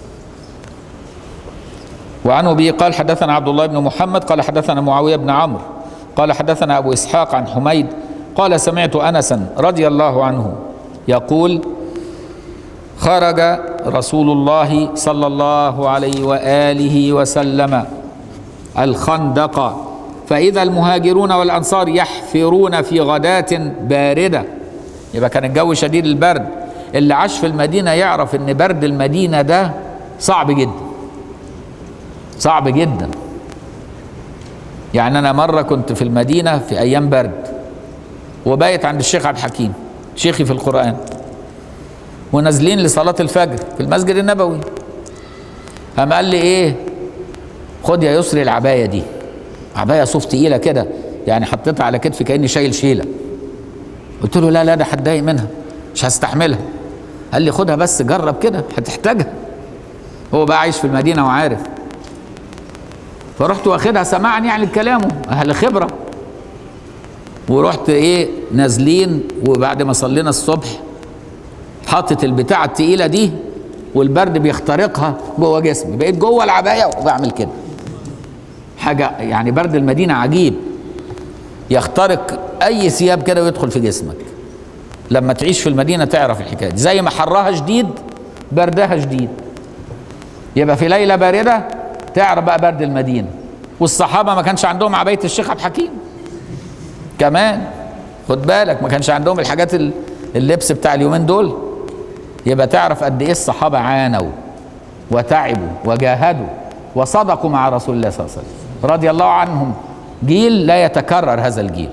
وعنه به قال حدثنا عبد الله بن محمد قال حدثنا معاويه بن عمرو قال حدثنا ابو اسحاق عن حميد قال سمعت انسا رضي الله عنه يقول خرج رسول الله صلى الله عليه واله وسلم الخندق فاذا المهاجرون والانصار يحفرون في غداه بارده يبقى كان الجو شديد البرد اللي عاش في المدينه يعرف ان برد المدينه ده صعب جدا صعب جدا يعني انا مره كنت في المدينه في ايام برد وبايت عند الشيخ عبد الحكيم شيخي في القران ونازلين لصلاه الفجر في المسجد النبوي قام قال لي ايه خد يا يسري العبايه دي عبايه صوف تقيله كده يعني حطيتها على كتفي كاني شايل شيله قلت له لا لا ده هتضايق منها مش هستحملها قال لي خدها بس جرب كده هتحتاجها هو بقى عايش في المدينه وعارف فرحت واخدها سماعا يعني لكلامه اهل خبره ورحت ايه نازلين وبعد ما صلينا الصبح حاطط البتاعه التقيله دي والبرد بيخترقها جوه جسمي بقيت جوه العبايه وبعمل كده حاجه يعني برد المدينه عجيب يخترق اي ثياب كده ويدخل في جسمك لما تعيش في المدينه تعرف الحكايه دي زي ما حرها شديد بردها شديد يبقى في ليله بارده تعرف بقى برد المدينه والصحابه ما كانش عندهم عبايه الشيخ عبد الحكيم كمان خد بالك ما كانش عندهم الحاجات ال- اللبس بتاع اليومين دول يبقى تعرف قد ايه الصحابه عانوا وتعبوا وجاهدوا وصدقوا مع رسول الله صلى الله عليه وسلم رضي الله عنهم جيل لا يتكرر هذا الجيل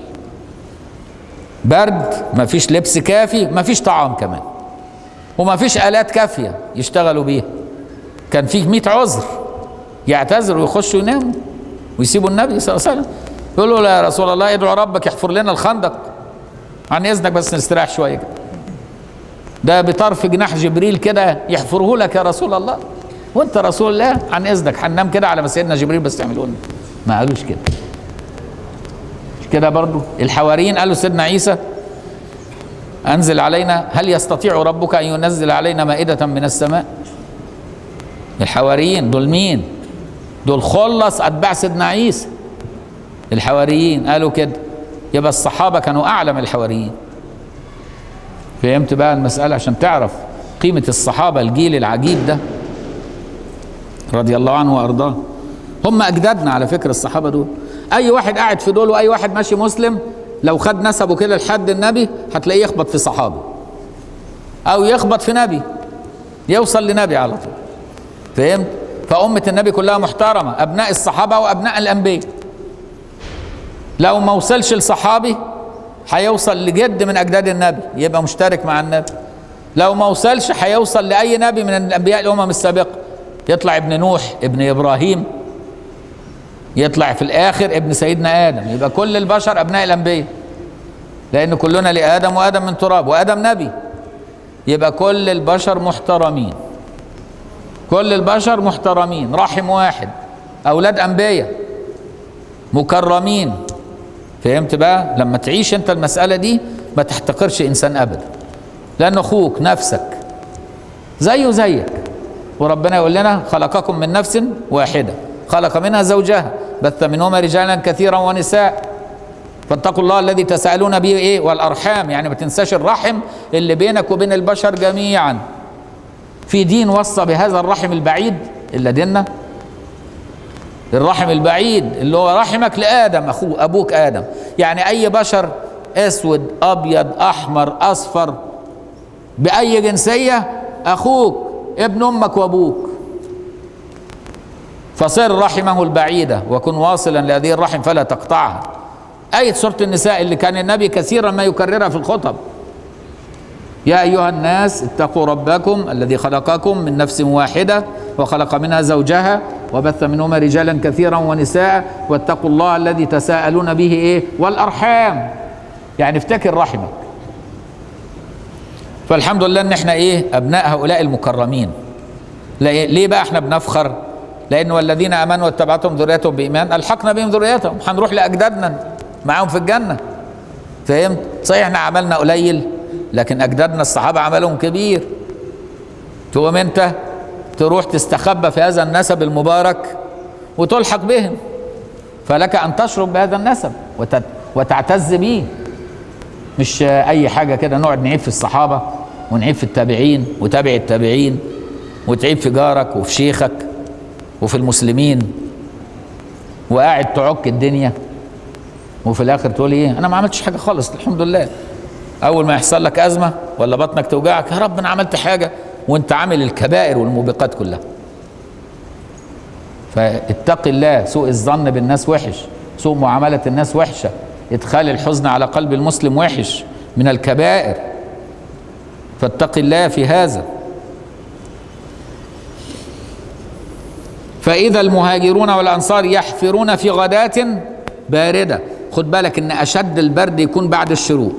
برد ما فيش لبس كافي ما فيش طعام كمان وما فيش آلات كافية يشتغلوا بيها كان فيه 100 عذر يعتذروا ويخشوا يناموا ويسيبوا النبي صلى الله عليه وسلم يقولوا له يا رسول الله ادعو ربك يحفر لنا الخندق عن اذنك بس نستريح شويه كده ده بطرف جناح جبريل كده يحفره لك يا رسول الله وانت رسول الله عن اذنك هننام كده على ما سيدنا جبريل بس تعملوا لنا ما قالوش كده مش كده برضو الحواريين قالوا سيدنا عيسى انزل علينا هل يستطيع ربك ان ينزل علينا مائده من السماء الحواريين دول مين دول خلص اتباع سيدنا عيسى الحواريين قالوا كده يبقى الصحابه كانوا اعلى من الحواريين فهمت بقى المساله عشان تعرف قيمه الصحابه الجيل العجيب ده رضي الله عنه وارضاه هم اجدادنا على فكره الصحابه دول اي واحد قاعد في دول واي واحد ماشي مسلم لو خد نسبه كده لحد النبي هتلاقيه يخبط في صحابه او يخبط في نبي يوصل لنبي على طول فهمت فأمة النبي كلها محترمة أبناء الصحابة وأبناء الأنبياء لو ما وصلش لصحابي هيوصل لجد من أجداد النبي يبقى مشترك مع النبي لو ما وصلش هيوصل لأي نبي من الأنبياء الأمم السابقة يطلع ابن نوح ابن إبراهيم يطلع في الآخر ابن سيدنا آدم يبقى كل البشر أبناء الأنبياء لأن كلنا لآدم وآدم من تراب وآدم نبي يبقى كل البشر محترمين كل البشر محترمين رحم واحد اولاد انبياء مكرمين فهمت بقى لما تعيش انت المساله دي ما تحتقرش انسان ابدا لانه اخوك نفسك زيه زيك وربنا يقول لنا خلقكم من نفس واحده خلق منها زوجها بث منهما رجالا كثيرا ونساء فاتقوا الله الذي تسالون به ايه والارحام يعني ما تنساش الرحم اللي بينك وبين البشر جميعا في دين وصى بهذا الرحم البعيد الا ديننا الرحم البعيد اللي هو رحمك لادم اخوه ابوك ادم يعني اي بشر اسود ابيض احمر اصفر باي جنسيه اخوك ابن امك وابوك فصل رحمه البعيدة وكن واصلا لهذه الرحم فلا تقطعها آية سورة النساء اللي كان النبي كثيرا ما يكررها في الخطب يا أيها الناس اتقوا ربكم الذي خلقكم من نفس واحدة وخلق منها زوجها وبث منهما رجالا كثيرا ونساء واتقوا الله الذي تساءلون به ايه والأرحام يعني افتكر رحمك فالحمد لله ان احنا ايه ابناء هؤلاء المكرمين ليه بقى احنا بنفخر لان والذين امنوا واتبعتهم ذريتهم بايمان الحقنا بهم ذريتهم هنروح لاجدادنا معاهم في الجنه فهمت صحيح احنا عملنا قليل لكن اجدادنا الصحابه عملهم كبير تقوم انت تروح تستخبى في هذا النسب المبارك وتلحق بهم فلك ان تشرب بهذا النسب وتعتز به مش اي حاجه كده نقعد نعيب في الصحابه ونعيب في التابعين وتابع التابعين وتعيب في جارك وفي شيخك وفي المسلمين وقاعد تعك الدنيا وفي الاخر تقول ايه انا ما عملتش حاجه خالص الحمد لله اول ما يحصل لك ازمه ولا بطنك توجعك يا رب انا عملت حاجه وانت عامل الكبائر والموبقات كلها فاتق الله سوء الظن بالناس وحش سوء معامله الناس وحشه ادخال الحزن على قلب المسلم وحش من الكبائر فاتق الله في هذا فإذا المهاجرون والأنصار يحفرون في غداة باردة خد بالك إن أشد البرد يكون بعد الشروق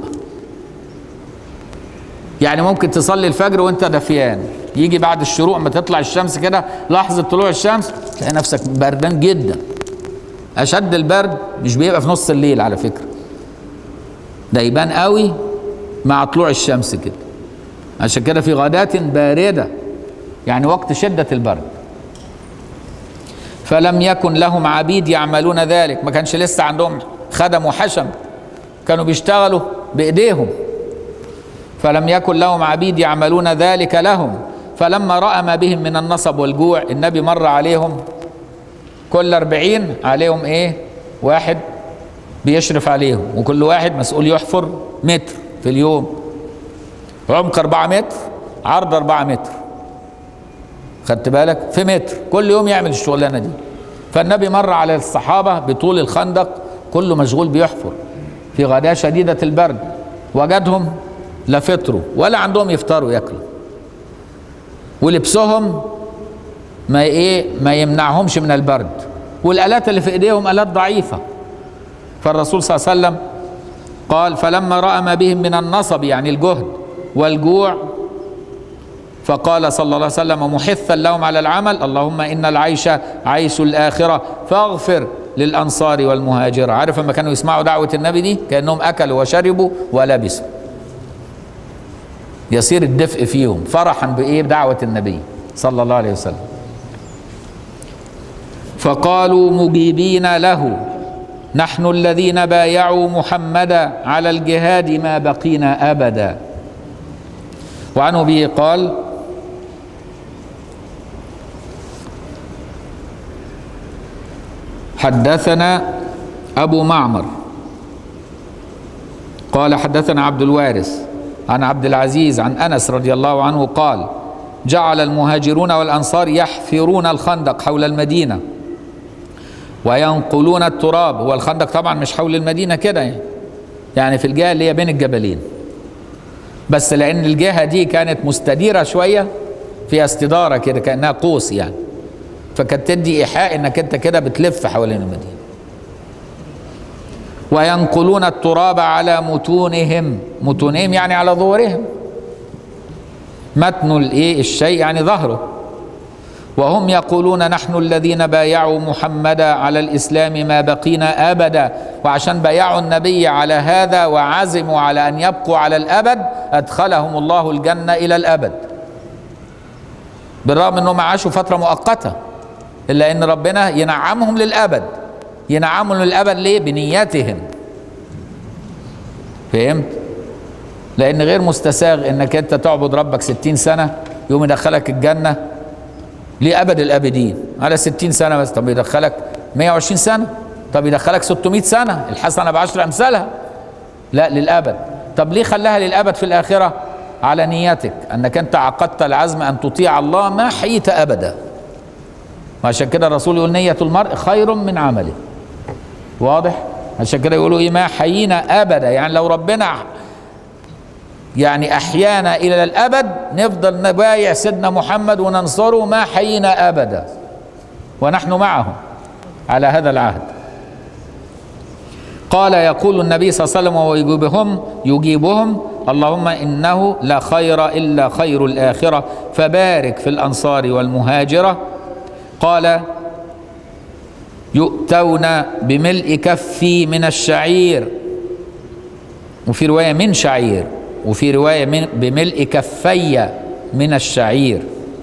يعني ممكن تصلي الفجر وانت دفيان يجي بعد الشروق ما تطلع الشمس كده لحظة طلوع الشمس تلاقي نفسك بردان جدا أشد البرد مش بيبقى في نص الليل على فكرة ده يبان قوي مع طلوع الشمس كده عشان كده في غداة باردة يعني وقت شدة البرد فلم يكن لهم عبيد يعملون ذلك ما كانش لسه عندهم خدم وحشم كانوا بيشتغلوا بإيديهم فلم يكن لهم عبيد يعملون ذلك لهم فلما رأى ما بهم من النصب والجوع النبي مر عليهم كل أربعين عليهم إيه واحد بيشرف عليهم وكل واحد مسؤول يحفر متر في اليوم عمق أربعة متر عرض أربعة متر خدت بالك في متر كل يوم يعمل الشغلانة دي فالنبي مر على الصحابة بطول الخندق كله مشغول بيحفر في غداة شديدة البرد وجدهم لا فطروا ولا عندهم يفطروا ياكلوا ولبسهم ما ايه ما يمنعهمش من البرد والالات اللي في ايديهم الات ضعيفه فالرسول صلى الله عليه وسلم قال فلما راى ما بهم من النصب يعني الجهد والجوع فقال صلى الله عليه وسلم محثا لهم على العمل اللهم ان العيش عيش الاخره فاغفر للانصار والمهاجر عارف لما كانوا يسمعوا دعوه النبي دي كانهم اكلوا وشربوا ولبسوا يصير الدفء فيهم فرحا بايه بدعوه النبي صلى الله عليه وسلم فقالوا مجيبين له نحن الذين بايعوا محمدا على الجهاد ما بقينا ابدا وعنه به قال حدثنا ابو معمر قال حدثنا عبد الوارث عن عبد العزيز عن انس رضي الله عنه قال جعل المهاجرون والانصار يحفرون الخندق حول المدينه وينقلون التراب هو الخندق طبعا مش حول المدينه كده يعني يعني في الجهه اللي هي بين الجبلين بس لان الجهه دي كانت مستديره شويه فيها استداره كده كانها قوس يعني فكانت تدي ايحاء انك انت كده بتلف حوالين المدينه وينقلون التراب على متونهم متونهم يعني على ظهورهم متن الايه الشيء يعني ظهره وهم يقولون نحن الذين بايعوا محمدا على الاسلام ما بقينا ابدا وعشان بايعوا النبي على هذا وعزموا على ان يبقوا على الابد ادخلهم الله الجنه الى الابد بالرغم انهم عاشوا فتره مؤقته الا ان ربنا ينعمهم للابد ينعمهم للابد ليه بنيتهم فهمت لان غير مستساغ انك انت تعبد ربك ستين سنه يوم يدخلك الجنه لأبد الآبدين على ستين سنة بس طب يدخلك 120 سنة طب يدخلك 600 سنة الحسنة بعشر أمثالها لا للأبد طب ليه خلاها للأبد في الآخرة على نيتك أنك أنت عقدت العزم أن تطيع الله ما حييت أبدا وعشان كده الرسول يقول نية المرء خير من عمله واضح عشان كده يقولوا ايه ما حيينا ابدا يعني لو ربنا يعني احيانا الى الابد نفضل نبايع سيدنا محمد وننصره ما حيينا ابدا ونحن معه على هذا العهد قال يقول النبي صلى الله عليه وسلم وهو يجيبهم يجيبهم اللهم انه لا خير الا خير الاخره فبارك في الانصار والمهاجره قال يؤتون بملء كفي من الشعير وفي روايه من شعير وفي روايه من بملء كفي من الشعير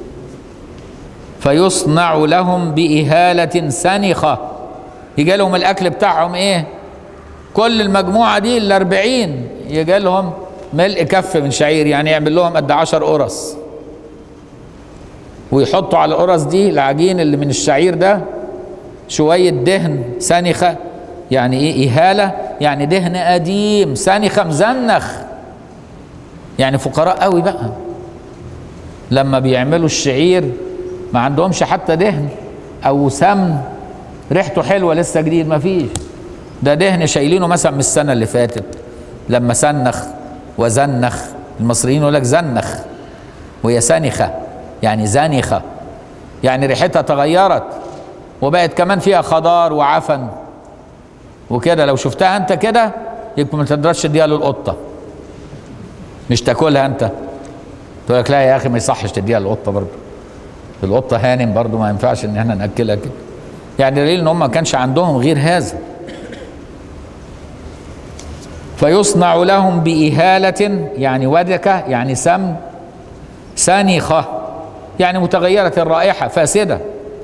فيصنع لهم بإهالة سنخة يجي لهم الأكل بتاعهم إيه كل المجموعة دي الأربعين يجي لهم ملء كف من شعير يعني يعمل لهم قد عشر قرص ويحطوا على القرص دي العجين اللي من الشعير ده شوية دهن سنخة يعني ايه إهالة يعني دهن قديم سنخة مزنخ يعني فقراء قوي بقى لما بيعملوا الشعير ما عندهمش حتى دهن او سمن ريحته حلوه لسه جديد ما فيش ده دهن شايلينه مثلا من السنه اللي فاتت لما سنخ وزنخ المصريين يقول لك زنخ وهي سنخه يعني زنخه يعني ريحتها تغيرت وبقت كمان فيها خضار وعفن وكده لو شفتها انت كده يبقى ما تقدرش تديها للقطه مش تاكلها انت تقول لك لا يا اخي ما يصحش تديها للقطه برضه القطه هانم برضه ما ينفعش ان احنا ناكلها كده يعني دليل ان هم ما كانش عندهم غير هذا فيصنع لهم بإهالة يعني ودكة يعني سم سانخة يعني متغيرة الرائحة فاسدة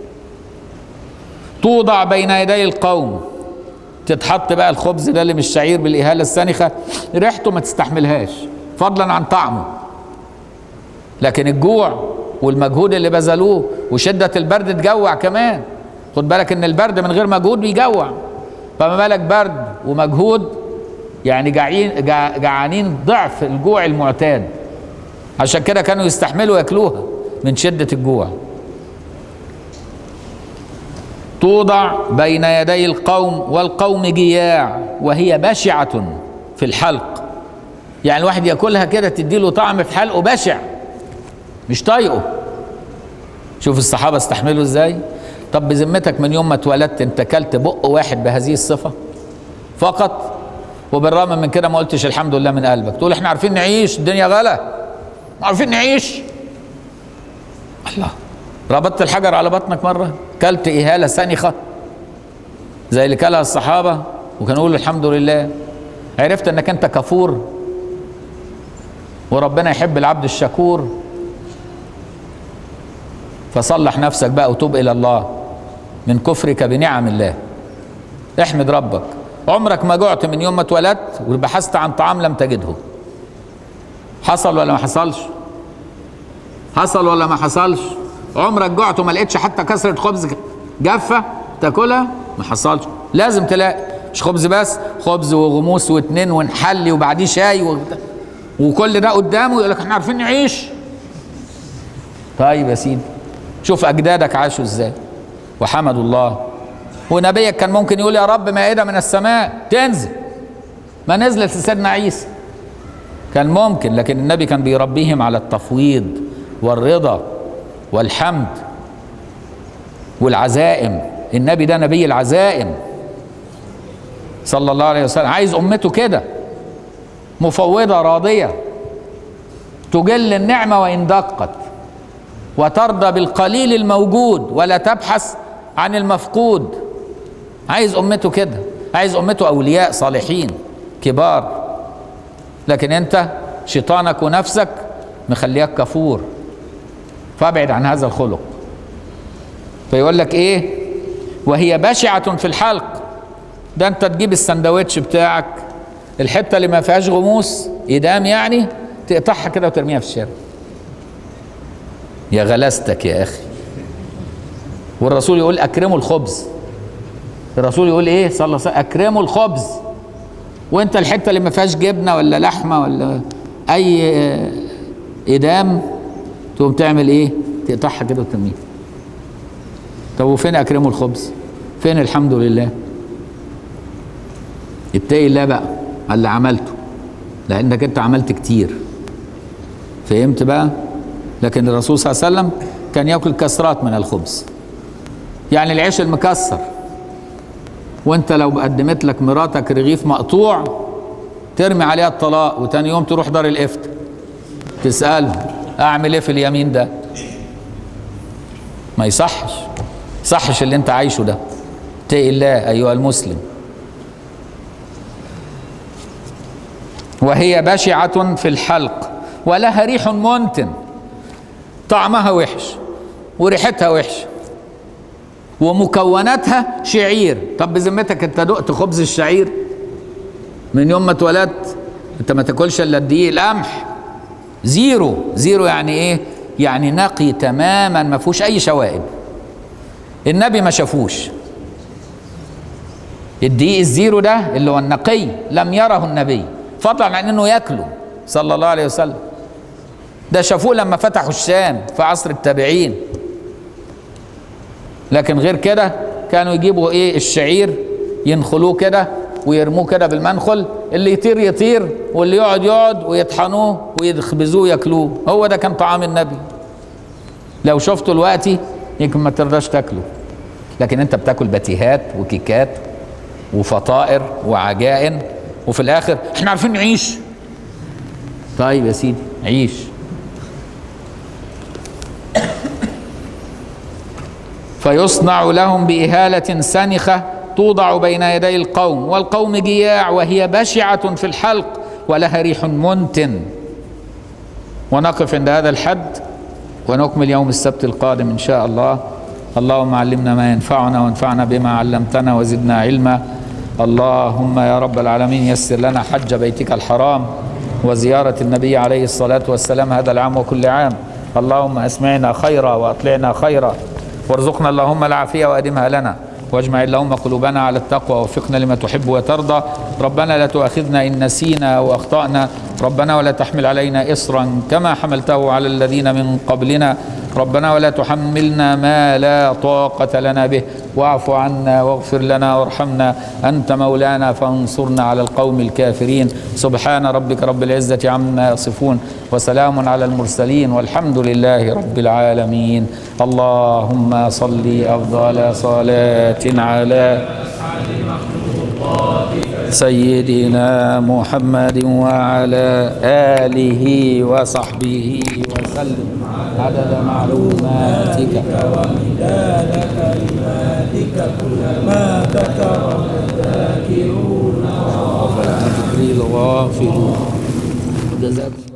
توضع بين يدي القوم تتحط بقى الخبز ده اللي مش شعير بالإهالة السانخة ريحته ما تستحملهاش فضلا عن طعمه لكن الجوع والمجهود اللي بذلوه وشدة البرد تجوع كمان خد بالك ان البرد من غير مجهود بيجوع فما بالك برد ومجهود يعني جعين جع جعانين ضعف الجوع المعتاد عشان كده كانوا يستحملوا ياكلوها من شدة الجوع توضع بين يدي القوم والقوم جياع وهي بشعة في الحلق يعني الواحد ياكلها كده تديله طعم في حلقه بشع مش طايقه شوف الصحابة استحملوا ازاي طب بذمتك من يوم ما اتولدت انت اكلت بق واحد بهذه الصفة فقط وبالرغم من كده ما قلتش الحمد لله من قلبك تقول احنا عارفين نعيش الدنيا غلا عارفين نعيش الله ربطت الحجر على بطنك مرة كلت إهالة سنخة زي اللي كلها الصحابة وكانوا يقولوا الحمد لله عرفت انك انت كفور وربنا يحب العبد الشكور فصلح نفسك بقى وتوب الى الله من كفرك بنعم الله احمد ربك عمرك ما جعت من يوم ما اتولدت وبحثت عن طعام لم تجده حصل ولا ما حصلش حصل ولا ما حصلش عمرك جعت وما لقيتش حتى كسرة خبز جافة تاكلها ما حصلش لازم تلاقي مش خبز بس خبز وغموس واتنين ونحلي وبعديه شاي و... وكل ده قدامه يقول لك احنا عارفين نعيش طيب يا سيدي شوف اجدادك عاشوا ازاي وحمدوا الله ونبيك كان ممكن يقول يا رب مائدة من السماء تنزل ما نزلت لسيدنا عيسى كان ممكن لكن النبي كان بيربيهم على التفويض والرضا والحمد والعزائم النبي ده نبي العزائم صلى الله عليه وسلم عايز امته كده مفوضه راضيه تجل النعمه وان دقت وترضى بالقليل الموجود ولا تبحث عن المفقود عايز امته كده عايز امته اولياء صالحين كبار لكن انت شيطانك ونفسك مخليك كفور فابعد عن هذا الخلق فيقول لك ايه وهي بشعة في الحلق ده انت تجيب السندوتش بتاعك الحته اللي ما فيهاش غموس ايدام يعني تقطعها كده وترميها في الشارع يا غلاستك يا اخي والرسول يقول اكرموا الخبز الرسول يقول ايه صلى الله عليه وسلم اكرموا الخبز وانت الحته اللي ما فيهاش جبنه ولا لحمه ولا اي ادام تقوم تعمل ايه تقطعها كده وترميها طب وفين اكرموا الخبز فين الحمد لله اتقي الله بقى على اللي عملته لانك انت عملت كتير فهمت بقى لكن الرسول صلى الله عليه وسلم كان ياكل كسرات من الخبز يعني العيش المكسر وانت لو قدمت لك مراتك رغيف مقطوع ترمي عليها الطلاق وتاني يوم تروح دار الافتاء تسأله اعمل ايه في اليمين ده ما يصحش صحش اللي انت عايشه ده اتقي الله ايها المسلم وهي بشعة في الحلق ولها ريح منتن طعمها وحش وريحتها وحشه ومكوناتها شعير طب بذمتك انت دقت خبز الشعير من يوم ما اتولدت انت ما تاكلش الا الدقيق القمح زيرو زيرو يعني ايه يعني نقي تماما ما فيهوش اي شوائب النبي ما شافوش الدقيق الزيرو ده اللي هو النقي لم يره النبي فضلا عن انه ياكله صلى الله عليه وسلم ده شافوه لما فتحوا الشام في عصر التابعين لكن غير كده كانوا يجيبوا ايه الشعير ينخلوه كده ويرموه كده بالمنخل اللي يطير يطير واللي يقعد يقعد ويطحنوه ويخبزوه ياكلوه هو ده كان طعام النبي لو شفته دلوقتي يمكن ما ترضاش تاكله لكن انت بتاكل بتيهات وكيكات وفطائر وعجائن وفي الاخر احنا عارفين نعيش طيب يا سيدي عيش فيصنع لهم بإهالة سنخة توضع بين يدي القوم والقوم جياع وهي بشعة في الحلق ولها ريح منتن ونقف عند هذا الحد ونكمل يوم السبت القادم إن شاء الله اللهم علمنا ما ينفعنا وانفعنا بما علمتنا وزدنا علما اللهم يا رب العالمين يسر لنا حج بيتك الحرام وزيارة النبي عليه الصلاة والسلام هذا العام وكل عام اللهم اسمعنا خيرا واطلعنا خيرا وارزقنا اللهم العافية وأدمها لنا واجمع اللهم قلوبنا على التقوى ووفقنا لما تحب وترضى ربنا لا تؤاخذنا إن نسينا وأخطأنا ربنا ولا تحمل علينا إصرا كما حملته على الذين من قبلنا ربنا ولا تحملنا ما لا طاقة لنا به واعف عنا واغفر لنا وارحمنا أنت مولانا فانصرنا على القوم الكافرين سبحان ربك رب العزة عما يصفون وسلام على المرسلين والحمد لله رب العالمين اللهم صل أفضل صلاة على سيدنا محمد وعلى آله وصحبه وسلم عدد معلوماتك ومداد كلماتك كلما ذكر الذاكرون وفلا ذكري الغافلون جزاكم